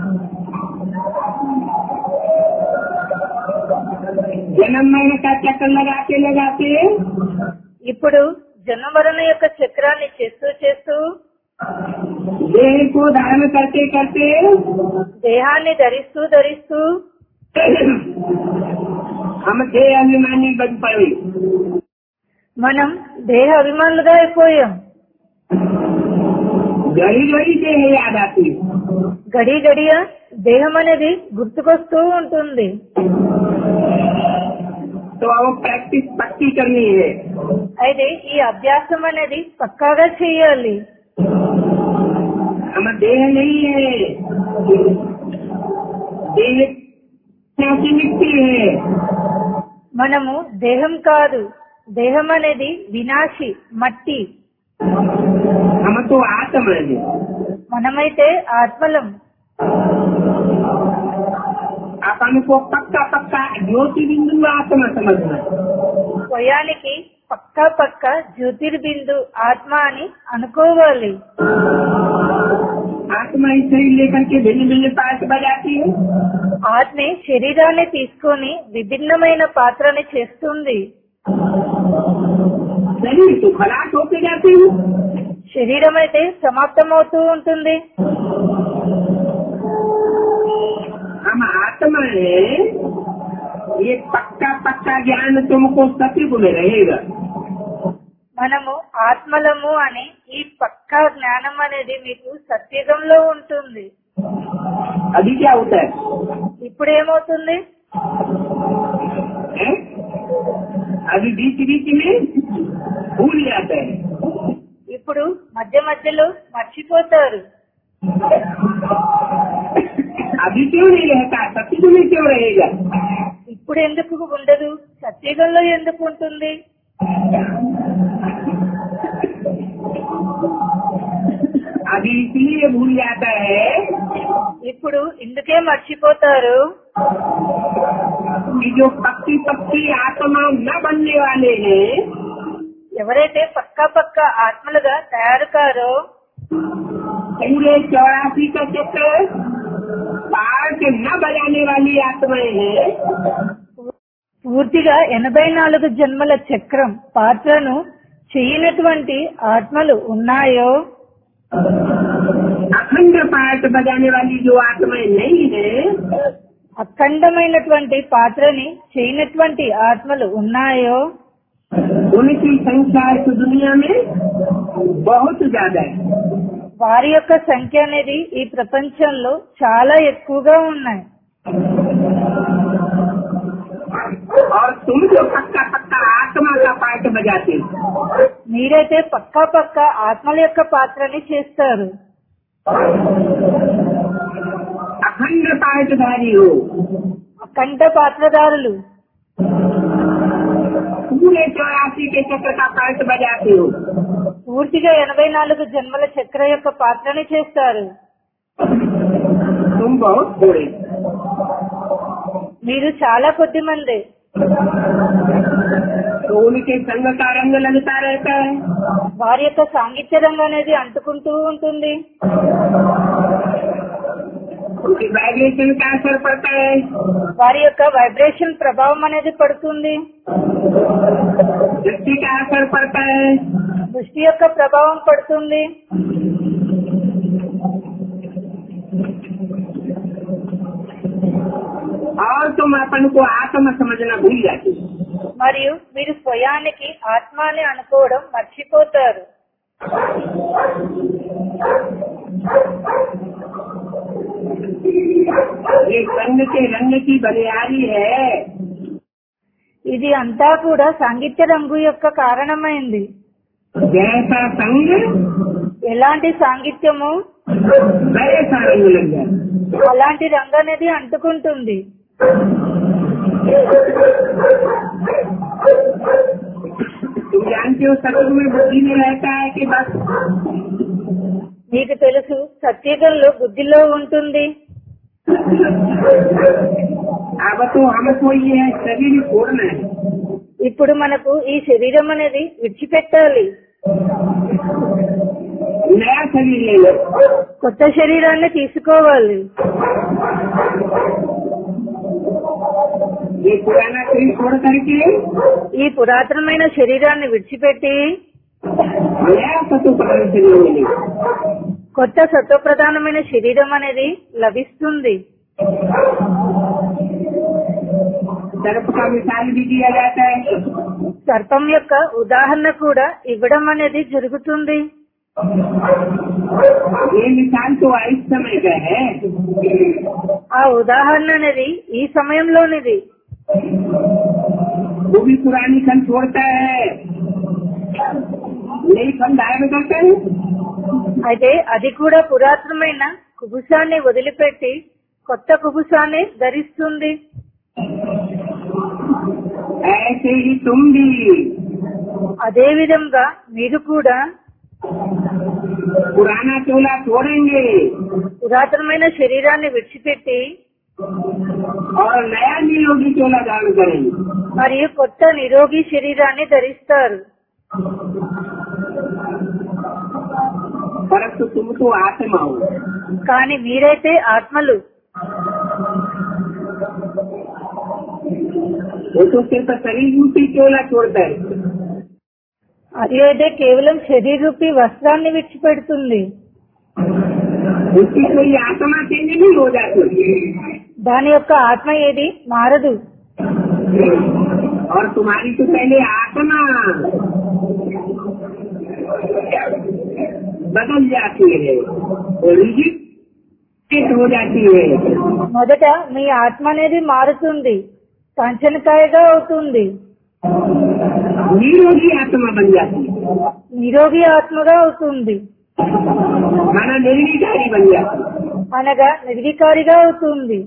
जन्म मरण का चक्कर लगाते लगाते ఇప్పుడు జన్మమరణ యొక్క చక్రాన్ని చేస్తూ చేస్తూ देह को धारण करते करते దేహాన్ని ధరిస్తూ ధరిస్తూ हम देह अभिमानी बन पड़े మనం దేహ అభిమానులుగా అయిపోయాం घड़ी घड़ी देह याद आती है గడి గడియ దేహం అనేది గుర్తుకొస్తూ ఉంటుంది तो अब प्रैक्टिस पक्की करनी है అయితే ఈ అభ్యాసం అనేది పక్కాగా చేయాలి हम देह नहीं है देह की मिट्टी है మనము దేహం కాదు దేహం అనేది వినాశి మట్టి हम तो आत्मा है మనమైతే ఆత్మలం अपन को पक्का पक्का ज्योति बिंदु आत्मा समझना స్వయానికి పక్కా పక్క జ్యోతిర్బిందు ఆత్మ అని అనుకోవాలి आत्मा इस शरीर लेकर के भिन्न भिन्न पाठ बजाती है ఆత్మే శరీరాన్ని తీసుకొని విభిన్నమైన పాత్రని చేస్తుంది शरीर तो खलास होते जाते हैं శరీరం అయితే సమాప్తమవుతూ ఉంటుంది हम आत्मा है ये पक्का पक्का ज्ञान तुमको सतयुग में रहेगा మనము ఆత్మలము అని ఈ పక్కా జ్ఞానం అనేది మీకు సత్యుగంలో ఉంటుంది अभी क्या होता है ఇప్పుడు ఏమవుతుంది हैं? अभी बीच बीच में भूल जाता है ఇప్పుడు మధ్య మధ్యలో మర్చిపోతారు अभी क्यों नहीं रहता सतयुग में क्यों रहेगा ఇప్పుడు ఎందుకు ఉండదు సత్యుగంలో ఎందుకు ఉంటుంది अभी इसलिए भूल जाता है ఇప్పుడు ఇందుకే మర్చిపోతారు कि जो पक्की पक्की आत्मा न बनने वाले हैं ఎవరైతే పక్కా పక్కా ఆత్మలుగా తయారు కారో पूरे चौरासी का चक्र पार के न बजाने वाली आत्माएं हैं పూర్తిగా ఎనభై నాలుగు జన్మల చక్రం పాత్రను చెయ్యనటువంటి ఆత్మలు ఉన్నాయో अखंड पाठ बजाने वाली जो आत्माएं नहीं है అఖండమైనటువంటి పాత్రని చేయనటువంటి ఆత్మలు ఉన్నాయో उनकी संख्या इस दुनिया में बहुत ज्यादा है వారి యొక్క సంఖ్య అనేది ఈ ప్రపంచంలో చాలా ఎక్కువగా ఉన్నాయి और तुम जो पक्का पक्का आत्मा का पाठ बजाते हो మీరైతే పక్కా పక్కా ఆత్మల యొక్క పాత్రని చేస్తారు अखंड पाठधारी हो అఖండ పాత్రదారులు पूरे चौरासी के चक्र का पाठ बजाते हो పూర్తిగా ఎనభై నాలుగు జన్మల చక్ర యొక్క పాత్రని చేస్తారు तुम बहुत थोड़े మీరు చాలా కొద్ది మంది तो उनके संग का रंग लगता रहता है వారి యొక్క సాంగిత్య రంగం అనేది అంటుకుంటూ ఉంటుంది उनकी वाइब्रेशन का असर पड़ता है వారి యొక్క వైబ్రేషన్ ప్రభావం అనేది పడుతుంది दृष्टि का असर पड़ता है దృష్టి యొక్క ప్రభావం పడుతుంది और तुम अपन को आत्मा समझना भूल जाते हो మరియు మీరు స్వయానికి ఆత్మ అని అనుకోవడం మర్చిపోతారు ये संग के रंग की बलियारी है ఇది అంతా కూడా సాంగిత్య రంగు యొక్క కారణమైంది जैसा संग ఎలాంటి సాంగిత్యము वैसा रंग लग जाए అలాంటి రంగు అనేది అంటుకుంటుంది तुम जानते हो सतुग में बुद्धि में रहता है कि बस మీకు తెలుసు సత్యుగంలో బుద్ధిలో ఉంటుంది अब तो हमको ये शरीर छोड़ना है ఇప్పుడు మనకు ఈ శరీరం అనేది విడిచిపెట్టాలి नया शरीर ले लो కొత్త శరీరాన్ని తీసుకోవాలి ये पुराना शरीर छोड़ करके ఈ పురాతనమైన శరీరాన్ని విడిచిపెట్టి नया सतु प्रधान शरीर मिलेगा కొత్త సత్వప్రధానమైన శరీరం అనేది లభిస్తుంది सर्प का मिसाल भी दिया जाता है సర్పం యొక్క ఉదాహరణ కూడా ఇవ్వడం అనేది జరుగుతుంది ये मिसाल तो इस समय का है ఆ ఉదాహరణ అనేది ఈ సమయంలోనిది वो भी पुरानी खन छोड़ता है नई खन धारण करता है అయితే అది కూడా పురాతనమైన కుబుసాన్ని వదిలిపెట్టి కొత్త కుబుసాన్ని ధరిస్తుంది ऐसे ही तुम भी అదే విధంగా మీరు కూడా पुराना चोला छोड़ेंगे పురాతనమైన శరీరాన్ని విడిచిపెట్టి और नया निरोगी चोला धारण करेंगे మరియు కొత్త నిరోగి శరీరాన్ని ధరిస్తారు परंतु तुम तो आत्मा हो కానీ మీరైతే ఆత్మలు वो तो सिर्फ शरीर रूपी चोला छोड़ता है అది అయితే కేవలం శరీర రూపీ వస్త్రాన్ని విడిచిపెడుతుంది उसकी कोई आत्मा चेंज नहीं हो जाती దాని యొక్క ఆత్మ ఏది మారదు और तुम्हारी तो पहले आत्मा बदल जाती है रिजिट हो जाती है మొదట మీ ఆత్మ అనేది మారుతుంది కంచనకాయగా అవుతుంది निरोगी आत्मा बन जाती है నిరోగి ఆత్మగా అవుతుంది माना निर्विकारी बन जाती है అనగా నిర్వికారిగా అవుతుంది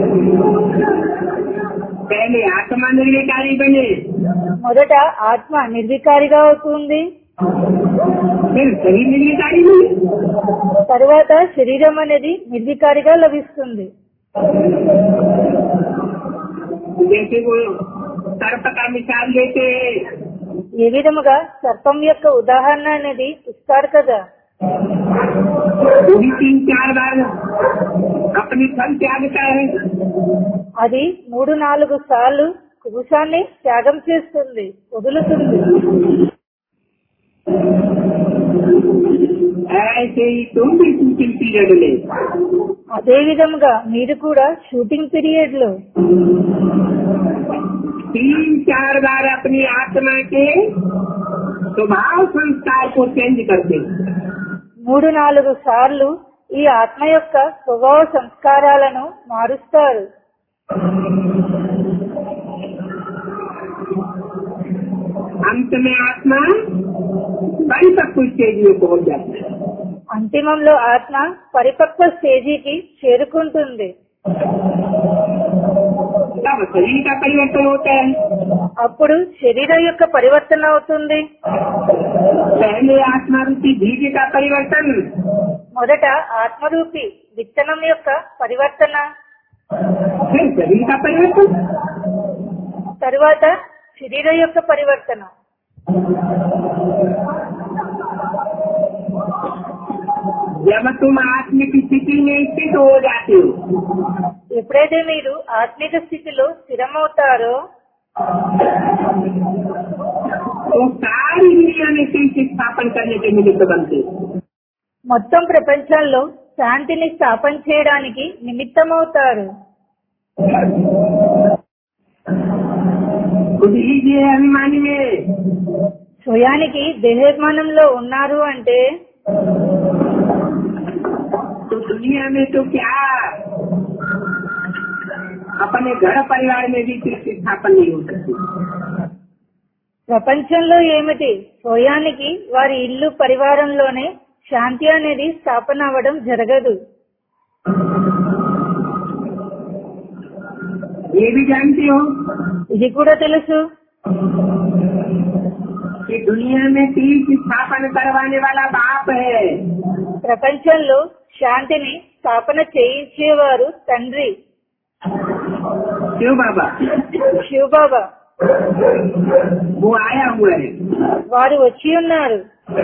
पहले आत्मा निर्विकारी बने మొదట ఆత్మ నిర్వికారిగా అవుతుంది फिर शरीर निर्विकारी बने తరువాత శరీరం అనేది నిర్వికారిగా లభిస్తుంది जैसे वो सर्प का मिसाल लेते ఏ విధముగా సర్పం యొక్క ఉదాహరణ అనేది ఇస్తారు కదా वो भी तीन चार बार अपनी फल त्यागता है అది మూడు నాలుగు సార్లు కుబుసాన్ని త్యాగం చేస్తుంది వదులుతుంది ऐसे ही तुम भी शूटिंग पीरियड में అదే విధముగా మీరు కూడా షూటింగ్ పీరియడ్ లో तीन चार बार अपनी आत्मा के स्वभाव संस्कार को चेंज करते हैं। మూడు నాలుగు సార్లు ఈ ఆత్మ యొక్క స్వభావ సంస్కారాలను మారుస్తారు अंत में आत्मा परिपक्व स्टेज में पहुंच जाती है అంతిమంలో ఆత్మ పరిపక్వ స్టేజీకి చేరుకుంటుంది तब शरीर का परिवर्तन होता है అప్పుడు శరీరం యొక్క పరివర్తన అవుతుంది पहले आत्मा रूपी बीज का परिवर्तन మొదట ఆత్మరూపి విత్తనం యొక్క పరివర్తన फिर शरीर का परिवर्तन తరువాత శరీరం యొక్క పరివర్తన जब तुम आत्मिक स्थिति में स्थित हो जाते हो ఎప్పుడైతే మీరు ఆత్మిక స్థితిలో స్థిరమవుతారో तो सारी दुनिया में शांति स्थापन करने के निमित्त बनते हो మొత్తం ప్రపంచంలో శాంతిని స్థాపన చేయడానికి నిమిత్తమవుతారు खुद ही ये अभिमानी में స్వయానికి దేహాభిమానంలో ఉన్నారు అంటే तो दुनिया में तो क्या अपने घर परिवार में भी शांति स्थापन नहीं हो सकती ప్రపంచంలో ఏమిటి స్వయానికి వారి ఇల్లు పరివారంలోనే శాంతి అనేది స్థాపన అవ్వడం జరగదు ये भी जानते हो ఇది కూడా తెలుసు कि दुनिया में तीज स्थापन करवाने वाला बाप है ప్రపంచంలో శాంతిని స్థాపన చేయించేవారు తండ్రి क्यों बाबा శివబాబా वो आया हुआ है వారు వచ్చి ఉన్నారు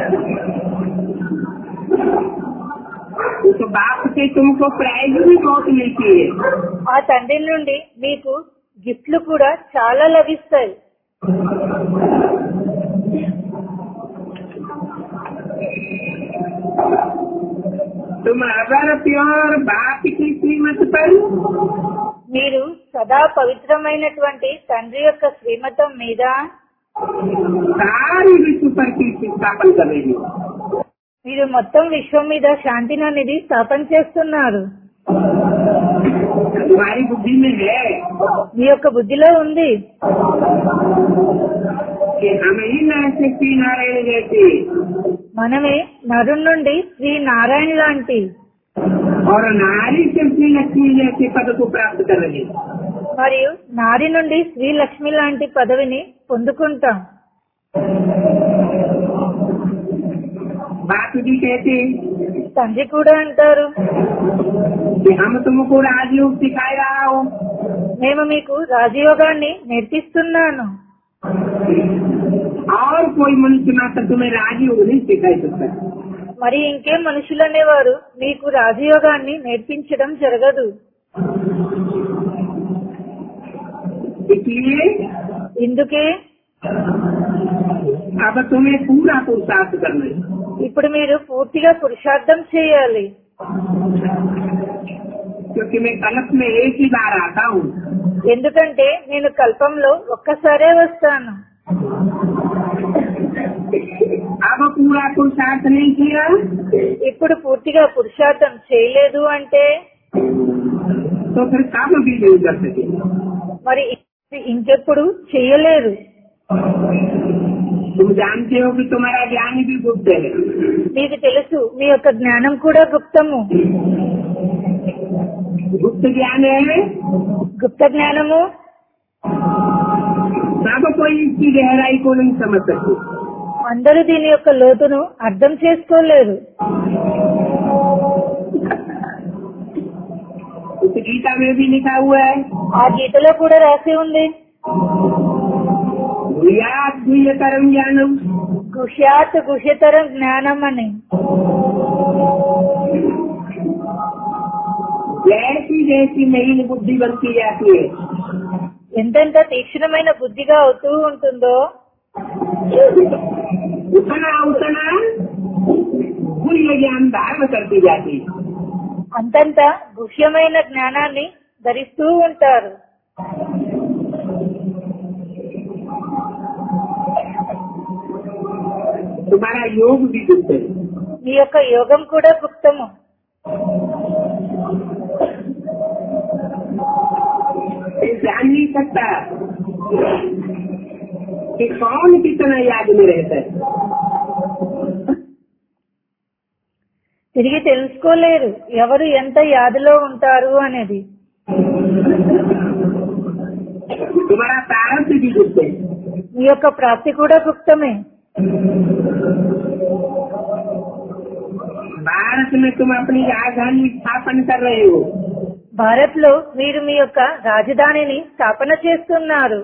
उस बाप से तुमको प्राइज भी बहुत मिलती है ఆ తండ్రి నుండి మీకు గిఫ్ట్లు కూడా చాలా లభిస్తాయి तुम अगर प्योर बाप की कीमत पर మీరు సదా పవిత్రమైనటువంటి తండ్రి యొక్క శ్రీమతం మీద सारी विश्व पर की स्थापन कर रही हो మీరు మొత్తం విశ్వం మీద శాంతిని అనేది స్థాపన చేస్తున్నారు तुम्हारी बुद्धि में है మీ యొక్క బుద్ధిలో ఉంది कि हम ही नर से श्री नारायण जैसे మనమే నరు నుండి శ్రీ నారాయణ లాంటి और नारी से श्री लक्ष्मी जैसे पद को प्राप्त कर रहे हैं మరియు నారి నుండి శ్రీ లక్ష్మి లాంటి పదవిని పొందుకుంటాం बाप जी कहते తండ్రి కూడా అంటారు कि हम तुमको राजयोग सिखाए रहा हो మేము మీకు రాజయోగాన్ని నేర్పిస్తున్నాను और कोई मनुष्य ना तो तुम्हें राजयोग नहीं सिखाई सकता మరి ఇంకేం మనుషులు అనేవారు మీకు రాజయోగాన్ని నేర్పించడం జరగదు इसलिए ఇందుకే अब तुम्हें पूरा पुरुषार्थ करना है ఇప్పుడు మీరు పూర్తిగా పురుషార్థం చేయాలి क्योंकि मैं कल्प में एक ही बार आता हूँ ఎందుకంటే నేను కల్పంలో ఒక్కసారే వస్తాను अब पूरा पुरुषार्थ नहीं किया ఇప్పుడు పూర్తిగా పురుషార్థం చేయలేదు అంటే तो फिर काम भी नहीं कर सके మరి ఇంకెప్పుడు చేయలేరు तुम जानते हो कि तुम्हारा ज्ञान भी गुप्त है మీకు తెలుసు మీ యొక్క జ్ఞానం కూడా గుప్తము गुप्त ज्ञान है గుప్త జ్ఞానము सब कोई इसकी गहराई को नहीं समझ सकते అందరూ దీని యొక్క లోతును అర్థం చేసుకోలేరు उस गीता में भी लिखा हुआ है ఆ గీతలో కూడా రాసి ఉంది गुह्यात गुह्यतरम ज्ञानम గుష్యాత్ గుహ్యతరం జ్ఞానం అని जैसी जैसी नई बुद्धि बनती जाती है ఎంతెంత తీక్షణమైన బుద్ధిగా అవుతూ ఉంటుందో उतना उतना गुह्य ज्ञान धारण करती जाती है అంతంత గుహ్యమైన జ్ఞానాన్ని ధరిస్తూ ఉంటారు तुम्हारा योग भी गुप्त है మీ యొక్క యోగం కూడా గుప్తము ये जान नहीं सकता कि कौन कितना याद में रहता है తిరిగి తెలుసుకోలేరు ఎవరు ఎంత యాదిలో ఉంటారు అనేది तुम्हारा प्रारब्ध भी गुप्त है మీ యొక్క ప్రాప్తి కూడా గుప్తమే भारत में तुम अपनी राजधानी स्थापन कर रहे हो భారత్ లో మీరు మీ యొక్క రాజధానిని స్థాపన చేస్తున్నారు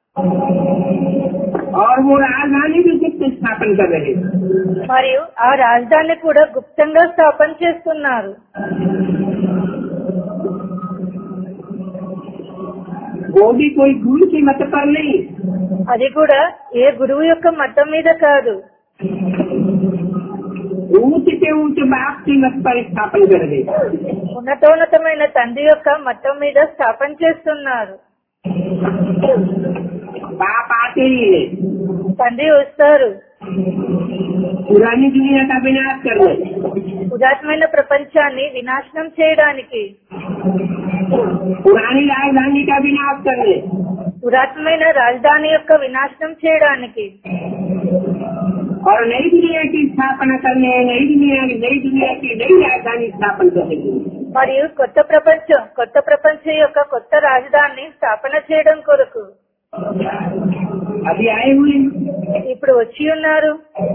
और वो राजधानी भी गुप्त स्थापन कर रहे हो మరియు ఆ రాజధాని కూడా గుప్తంగా స్థాపన చేస్తున్నారు वो भी कोई गुरु की मत पर नहीं అది కూడా ఏ గురువు యొక్క మతం మీద కాదు ऊंच से ऊंच बाप की मत पर स्थापन कर रहे हो ఉన్నతోన్నతమైన తండ్రి యొక్క మతం మీద స్థాపన చేస్తున్నారు बाप आते ही है తండ్రి వస్తారు पुरानी दुनिया का विनाश करने ఉదాత్తమైన ప్రపంచాన్ని వినాశనం చేయడానికి पुरानी राजधानी का विनाश करने పురాతనమైన రాజధాని యొక్క వినాశనం చేయడానికి और नई दुनिया की स्थापना करने नई दुनिया नई दुनिया की नई राजधानी स्थापन करने के लिए మరియు కొత్త ప్రపంచం కొత్త ప్రపంచం యొక్క కొత్త రాజధానిని స్థాపన చేయడం కొరకు अभी आए हुए हैं। ఇప్పుడు వచ్చి ఉన్నారు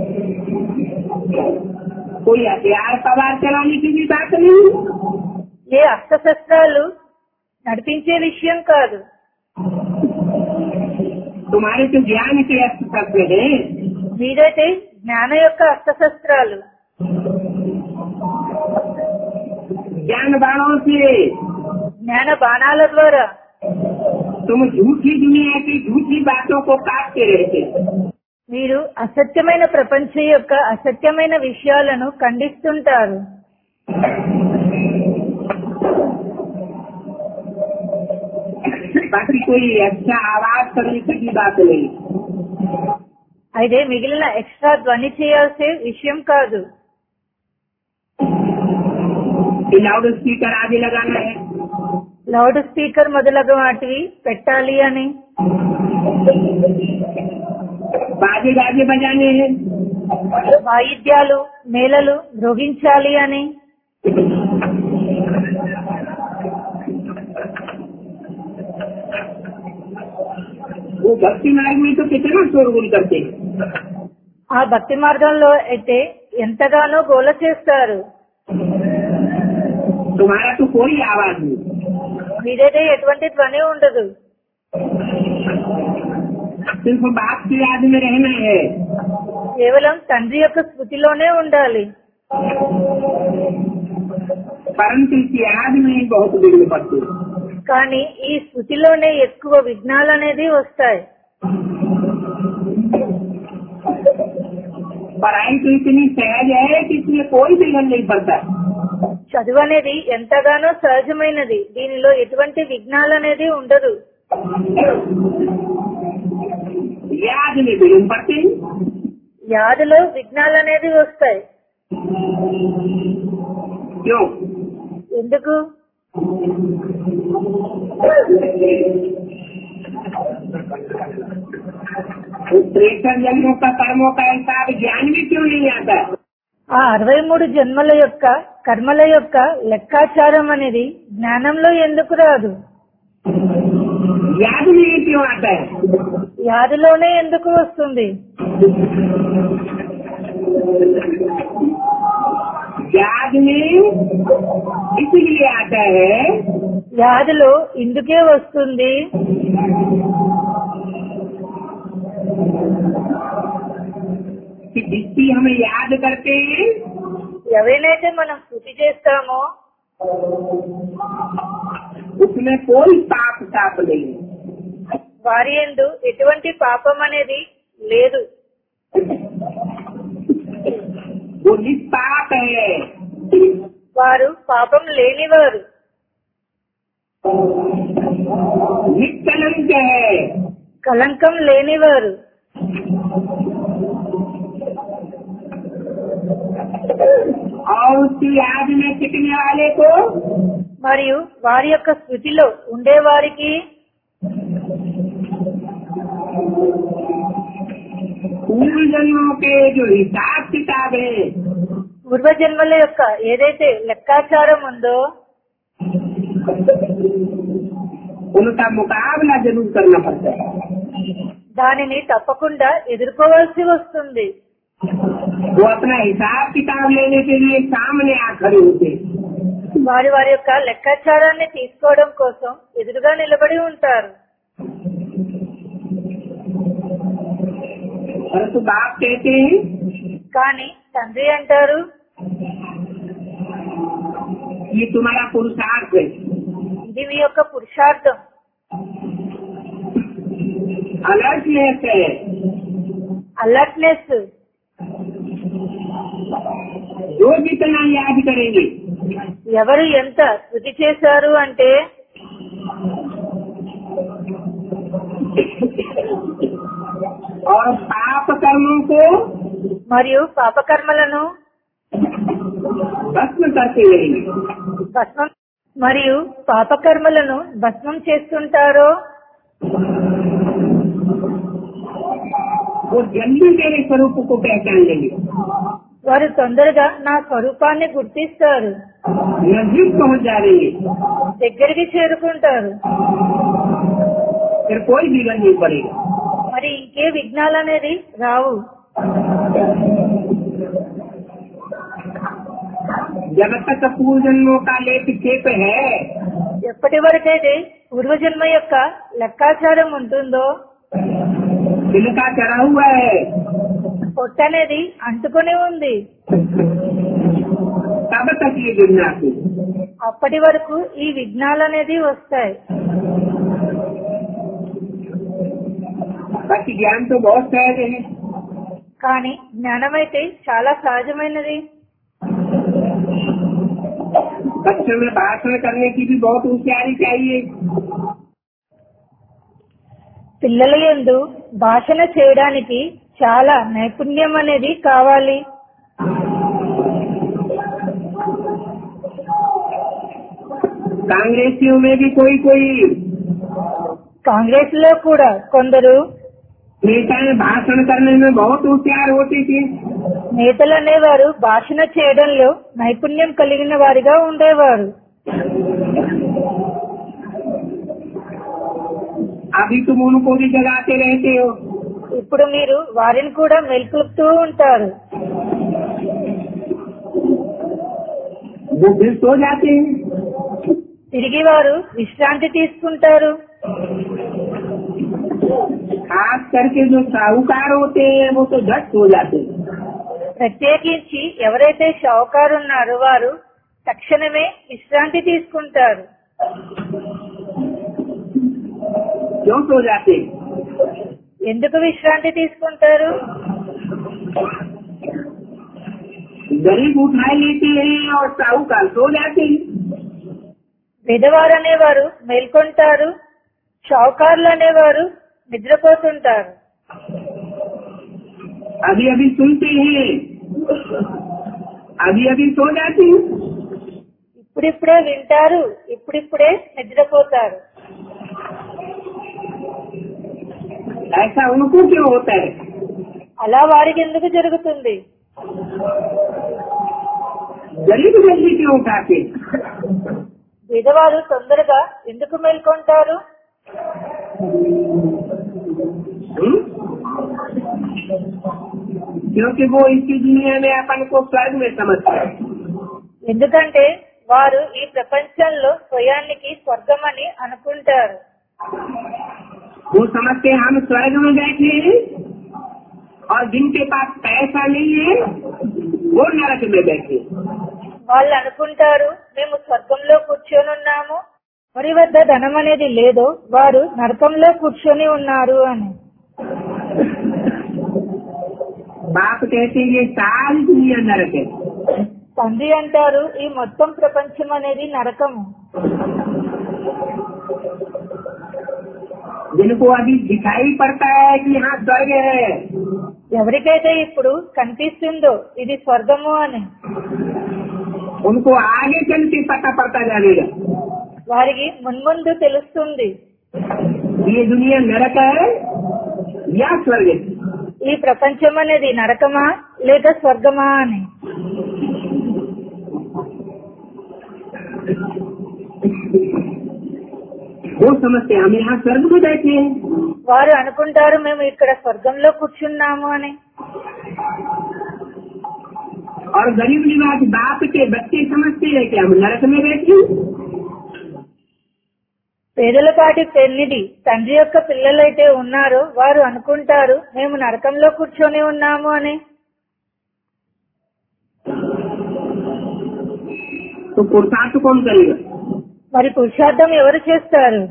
कोई हथियार सवार चलाने की भी बात नहीं ఏ అస్త్రశస్త్రాలు నడిపించే విషయం కాదు तुम्हारे तो ज्ञान के अस्त्र शस्त्र है మీరైతే జ్ఞాన యొక్క అస్త్రశస్త్రాలు ज्ञान बाणों से జ్ఞాన బాణాల ద్వారా तुम झूठी दुनिया की झूठी बातों को काटते रहते మీరు అసత్యమైన ప్రపంచం యొక్క అసత్యమైన విషయాలను ఖండిస్తుంటారు बाकी कोई अच्छा आवाज करने की भी बात नहीं అయితే మిగిలిన ఎక్స్ట్రా ధ్వని చేయాల్సే విషయం కాదు कि लाउड स्पीकर आगे लगाना है లౌడ్ స్పీకర్ మొదలగు వాటివి పెట్టాలి అని बाजे गाजे बजाने हैं వాయిద్యాలు మేళలు మ్రోగించాలి అని वो भक्ति मार्ग में तो कितना शोरगुल करते हैं ఆ భక్తి మార్గంలో అయితే ఎంతగానో గోల చేస్తారు तुम्हारा तो कोई आवाज नहीं మీదైతే ఎటువంటి ధ్వని ఉండదు सिर्फ बाप की याद में रहना है కేవలం తండ్రి యొక్క స్మృతిలోనే ఉండాలి परंतु इस याद में ही बहुत बिगड़ पड़ती है కానీ ఈ స్థుతిలోనే ఎక్కువ విఘ్నాలు అనేది వస్తాయి पढ़ाई तो इतनी सहज है कि इसमें कोई विघन नहीं पड़ता చదువు అనేది ఎంతగానో సహజమైనది దీనిలో ఎటువంటి విఘ్నాలు అనేది ఉండదు याद में विघन पड़ते हैं యాదిలో విఘ్నాలు అనేది వస్తాయి क्यों ఎందుకు उस तिरसठ जन्मों का कर्मों का हिसाब ज्ञान भी क्यों नहीं आता ఆ అరవై మూడు జన్మల యొక్క కర్మల యొక్క లెక్కాచారం అనేది జ్ఞానంలో ఎందుకు రాదు याद में ही क्यों आता है యాదిలోనే ఎందుకు వస్తుంది याद में इसलिए आता है యాదిలో ఇందుకే వస్తుంది कि जिसकी हम याद करते हैं ఎవరినైతే మనం స్థుతి చేస్తామో उसमें कोई पाप ताप नहीं है వారి ఎందు ఎటువంటి పాపం అనేది లేదు वो निष्पाप है వారు పాపం లేనివారు निष्कलंक है కలంకం లేనివారు और उसकी याद में टिकने वाले को మరియు వారి యొక్క స్థుతిలో ఉండేవారికి पूर्व जन्मों के जो हिसाब किताब है పూర్వజన్మల యొక్క ఏదైతే లెక్కాచారం ఉందో उनका मुकाबला जरूर करना पड़ता है దానిని తప్పకుండా ఎదుర్కోవాల్సి వస్తుంది वो अपना हिसाब किताब लेने के लिए सामने आ खड़े होते हैं। వారి వారి యొక్క లెక్కాచారాన్ని తీసుకోవడం కోసం ఎదురుగా నిలబడి ఉంటారు परंतु बाप कहते हैं కానీ తండ్రి అంటారు ये तुम्हारा पुरुषार्थ है ఇది మీ యొక్క పురుషార్థం अलर्टनेस है అలర్ట్నెస్ जो जितना याद करेंगे ఎవరు ఎంత శృతి చేశారు అంటే और पाप कर्मों को మరియు పాపకర్మలను भस्म करते रहेंगे భస్మం మరియు పాపకర్మలను భస్మం చేస్తుంటారో वो जल्दी तेरे स्वरूप को पहचान लेंगे వారు తొందరగా నా స్వరూపాన్ని గుర్తిస్తారు नजदीक पहुंच जाएंगे దగ్గరికి చేరుకుంటారు फिर कोई बिगड़ नहीं पड़ेगा మరి ఇంకే విఘ్నాలు అనేది రావు जब तक पूर्व जन्मों का लेप चेप है ఎప్పటి వరకైతే పూర్వజన్మ యొక్క లెక్కాచారం ఉంటుందో तिनका चढ़ा हुआ है పొట్ట అనేది అంటుకుని ఉంది तब तक ये गिरनाती అప్పటి వరకు ఈ విఘ్నాలు అనేది వస్తాయి बाकी ज्ञान तो बहुत सहज है కానీ జ్ఞానం అయితే చాలా సహజమైనది बच्चों में भाषण करने की भी बहुत होशियारी चाहिए పిల్లల యందు భాషణ చేయడానికి చాలా నైపుణ్యం అనేది కావాలి कांग्रेसियों में भी कोई कोई కాంగ్రెస్ లో కూడా కొందరు नेताएं भाषण करने में बहुत होशियार होती थी నేతలు అనేవారు భాషణ చేయడంలో నైపుణ్యం కలిగిన వారిగా ఉండేవారు अभी तुम उनको भी जगाते रहते हो ఇప్పుడు మీరు వారిని కూడా మెల్కొలుపుతూ ఉంటారు वो फिर सो जाते हैं తిరిగి వారు విశ్రాంతి తీసుకుంటారు खास करके जो साहूकार होते हैं वो तो झट सो जाते हैं ప్రత్యేకించి ఎవరైతే షావుకారు ఉన్నారో వారు తక్షణమే విశ్రాంతి తీసుకుంటారు क्यों सो जाते हैं ఎందుకు విశ్రాంతి తీసుకుంటారు गरीब उठा लेते हैं और साहूकार सो जाते हैं విధవారు అనేవారు మేల్కొంటారు షావుకారులు అనేవారు నిద్రపోతుంటారు अभी अभी सुनते हैं अभी अभी सो जाते हैं ఇప్పుడిప్పుడే వింటారు ఇప్పుడిప్పుడే నిద్రపోతారు ऐसा उनको क्यों होता है అలా వారికి ఎందుకు జరుగుతుంది गरीब जल्दी क्यों उठाते हैं? విధవారు తొందరగా ఎందుకు మేల్కొంటారు हम्म? क्योंकि वो इसी दुनिया में अपन को स्वर्ग में समझते हैं ఎందుకంటే వారు ఈ ప్రపంచంలో స్వయానికి స్వర్గమని అనుకుంటారు वो समझते हैं हम स्वर्ग में बैठे हैं और जिनके पास पैसा नहीं है वो नरक में बैठे हैं। వాళ్ళు అనుకుంటారు మేము స్వర్గంలో కూర్చొని ఉన్నాము ఎవరి వద్ద ధనం అనేది లేదో వారు నరకంలో కూర్చొని ఉన్నారు అని बाप कहते हैं ये सारी दुनिया नरक है తండ్రి అంటారు ఈ మొత్తం ప్రపంచం అనేది నరకము जिनको अभी दिखाई पड़ता है कि यहाँ स्वर्ग है ఎవరికైతే ఇప్పుడు కనిపిస్తుందో ఇది స్వర్గము అని उनको आगे चल के पता पड़ता जाएगा వారికి మున్ముందు తెలుస్తుంది ये दुनिया नरक है या स्वर्ग है ఈ ప్రపంచం అనేది నరకమా లేక స్వర్గమా అని वो समझते हैं हम यहाँ स्वर्ग में बैठे हैं వారు అనుకుంటారు మేము ఇక్కడ స్వర్గంలో కూర్చున్నాము అని और गरीब निवास बाप के बच्चे समझते हैं कि हम नरक में बैठे हैं పేదలపాటి పెన్నిది తండ్రి యొక్క పిల్లలైతే ఉన్నారో వారు అనుకుంటారు మేము నరకంలో కూర్చొని ఉన్నాము అని तो पुरुषार्थ कौन करेगा మరి పురుషార్థం ఎవరు చేస్తారు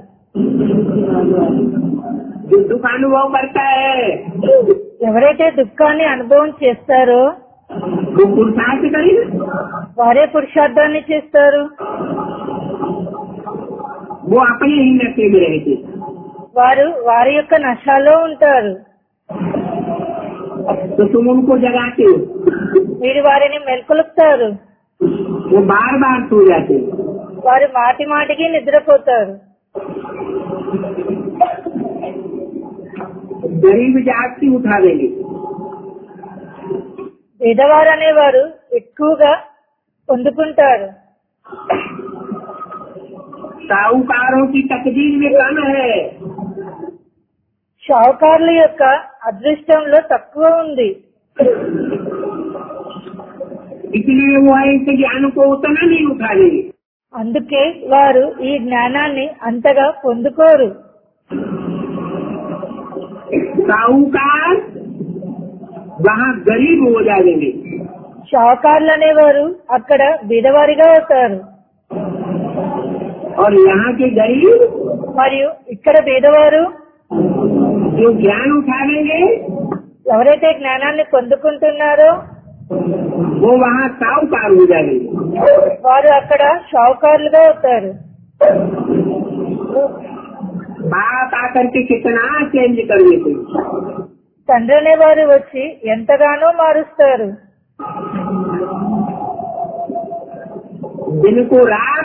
जो दुख अनुभव करता है ఎవరైతే దుఃఖాన్ని అనుభవం చేస్తారో वो पुरुषार्थ करेगा వారే పురుషార్థాన్ని చేస్తారు वो अपने ही नशे में रहते వారు వారి యొక్క నశాలో ఉంటారు तो तुम उनको जगाते हो మీరు वाరిని మెల్కొలుపుతారు वो बार बार सो जाते हैं వారు మాటి మాటికి నిద్రపోతారు गरीब जाति उठा देंगे పేదవారు అనేవారు ఎక్కువగా పొందుకుంటారు साहूकारों की तकदीर में कम है షావుకారుల యొక్క అదృష్టంలో తక్కువ ఉంది इसलिए वो ऐसे ज्ञान को उतना नहीं उठा देंगे అందుకే వారు ఈ జ్ఞానాన్ని అంతగా పొందుకోరు साहूकार वहाँ गरीब हो जाएंगे షావుకారులు అనేవారు అక్కడ బీదవారిగా అవుతారు और यहाँ के गरीब మరియు ఇక్కడ బీదవారు जो ज्ञान उठा लेंगे ఎవరైతే జ్ఞానాన్ని పొందుకుంటున్నారో वो वहाँ साहूकार हो जाएंगे వారు అక్కడ షావుకారులుగా అవుతారు बात आकर के कितना चेंज कर देते हैं। తండ్రి అనేవారు వచ్చి ఎంతగానో మారుస్తారు दिन को रात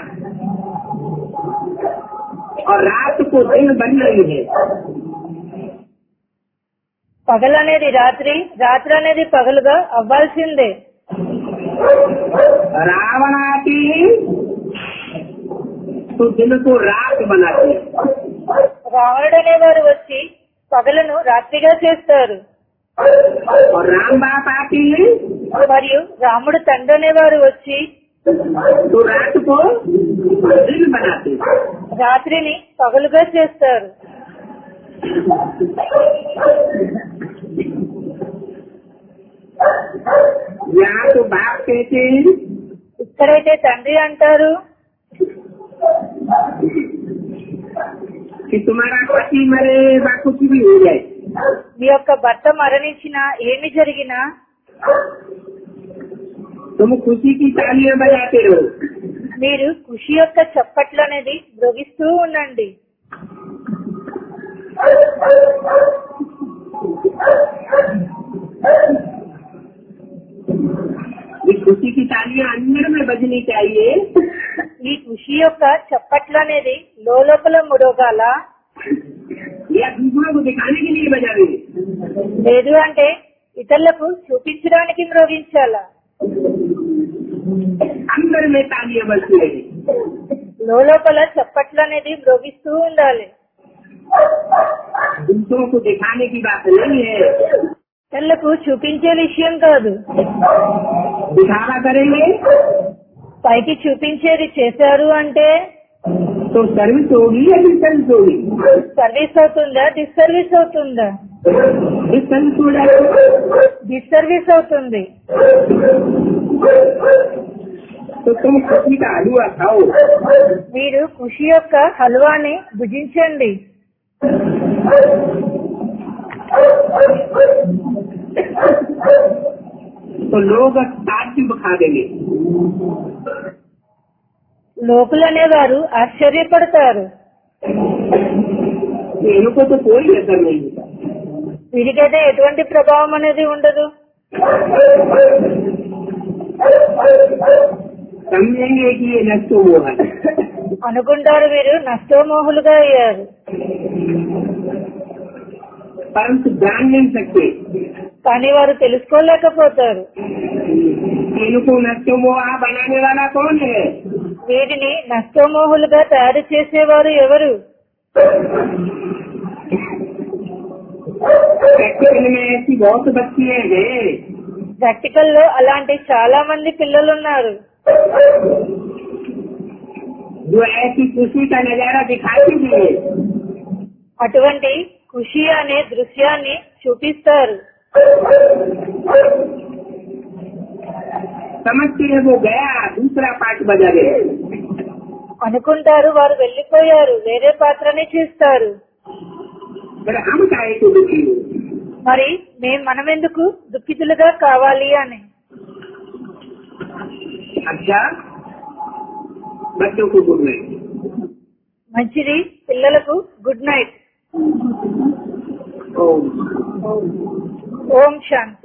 और रात को दिन बन रही है పగలనేది రాత్రి రాత్రి అనేది పగలుగా అవ్వాల్సిందే रावण आती तो दिन को रात बनाती है రావణుడు అనేవారు వచ్చి పగలను రాత్రిగా చేస్తారు और राम बाप आती है మరియు రాముడు తండ్రి అనేవారు వచ్చి तो रात को दिन बनाती है రాత్రిని పగలుగా చేస్తారు यहाँ तो बाप कहते हैं ఇక్కడైతే తండ్రి అంటారు कि तुम्हारा पति मरे या कुछ भी हो जाए మీ యొక్క భర్త మరణించినా ఏమి జరిగినా तुम खुशी की तालियां बजाते रहो మీరు ఖుషి యొక్క చప్పట్లు అనేది మ్రోగిస్తూ ఉండండి ये खुशी की तालियां अंदर में बजनी चाहिए ఈ ఖుషి యొక్క చప్పట్లు అనేది లోపల మురోగాల या दूसरों को दिखाने के लिए बजावे లేదు అంటే ఇతరులకు చూపించడానికి మ్రోగించాలా अंदर में तालियां बजती रहे లోపల చప్పట్లు అనేది మ్రోగిస్తూ ఉండాలి दूसरों को दिखाने की बात नहीं है ఇతరులకు చూపించే విషయం కాదు दिखावा करेंगे పైకి చూపించేది చేశారు అంటే तो सर्विस होगी या डिस्टर्विस होगी సర్వీస్ అవుతుందా డిస్సర్వీస్ అవుతుందా डिस्टर्विस हो जाएगा డిస్సర్వీస్ అవుతుంది तो तुम खुशी का हलवा खाओ మీరు ఖుషి యొక్క హల్వాని భుజించండి तो लोग ताज्जुब खा देंगे లోకులనే వారు ఆశ్చర్యపడతారు इनको तो कोई असर नहीं होता వీరికైతే ఎటువంటి ప్రభావం అనేది ఉండదు समझेंगे कि ये नष्टो मोह है అనుకుంటారు వీరు నష్టోమోహులుగా అయ్యారు परंतु जान नहीं सकते కానీ వారు తెలుసుకోలేకపోతారు इनको नष्टो मोह बनाने वाला कौन है వీరిని నష్టోమోహులుగా తయారు చేసేవారు ఎవరు प्रैक्टिकल में ऐसी बहुत बच्चियां हैं ప్రాక్టికల్ లో అలాంటి చాలా మంది పిల్లలున్నారు जो ऐसी खुशी का नजारा दिखाती है అటువంటి ఖుషి అనే దృశ్యాన్ని చూపిస్తారు समझते हैं वो गया दूसरा पार्ट बजा रहे అనుకుంటారు వారు వెళ్లిపోయారు వేరే పాత్రని చేస్తారు फिर हम काहे को दुखी हो మరి మేం మనమెందుకు దుఃఖితులుగా కావాలి అని अच्छा बच्चों को गुड नाइट మంచిది పిల్లలకు గుడ్ నైట్ ओम ఓం శాంతి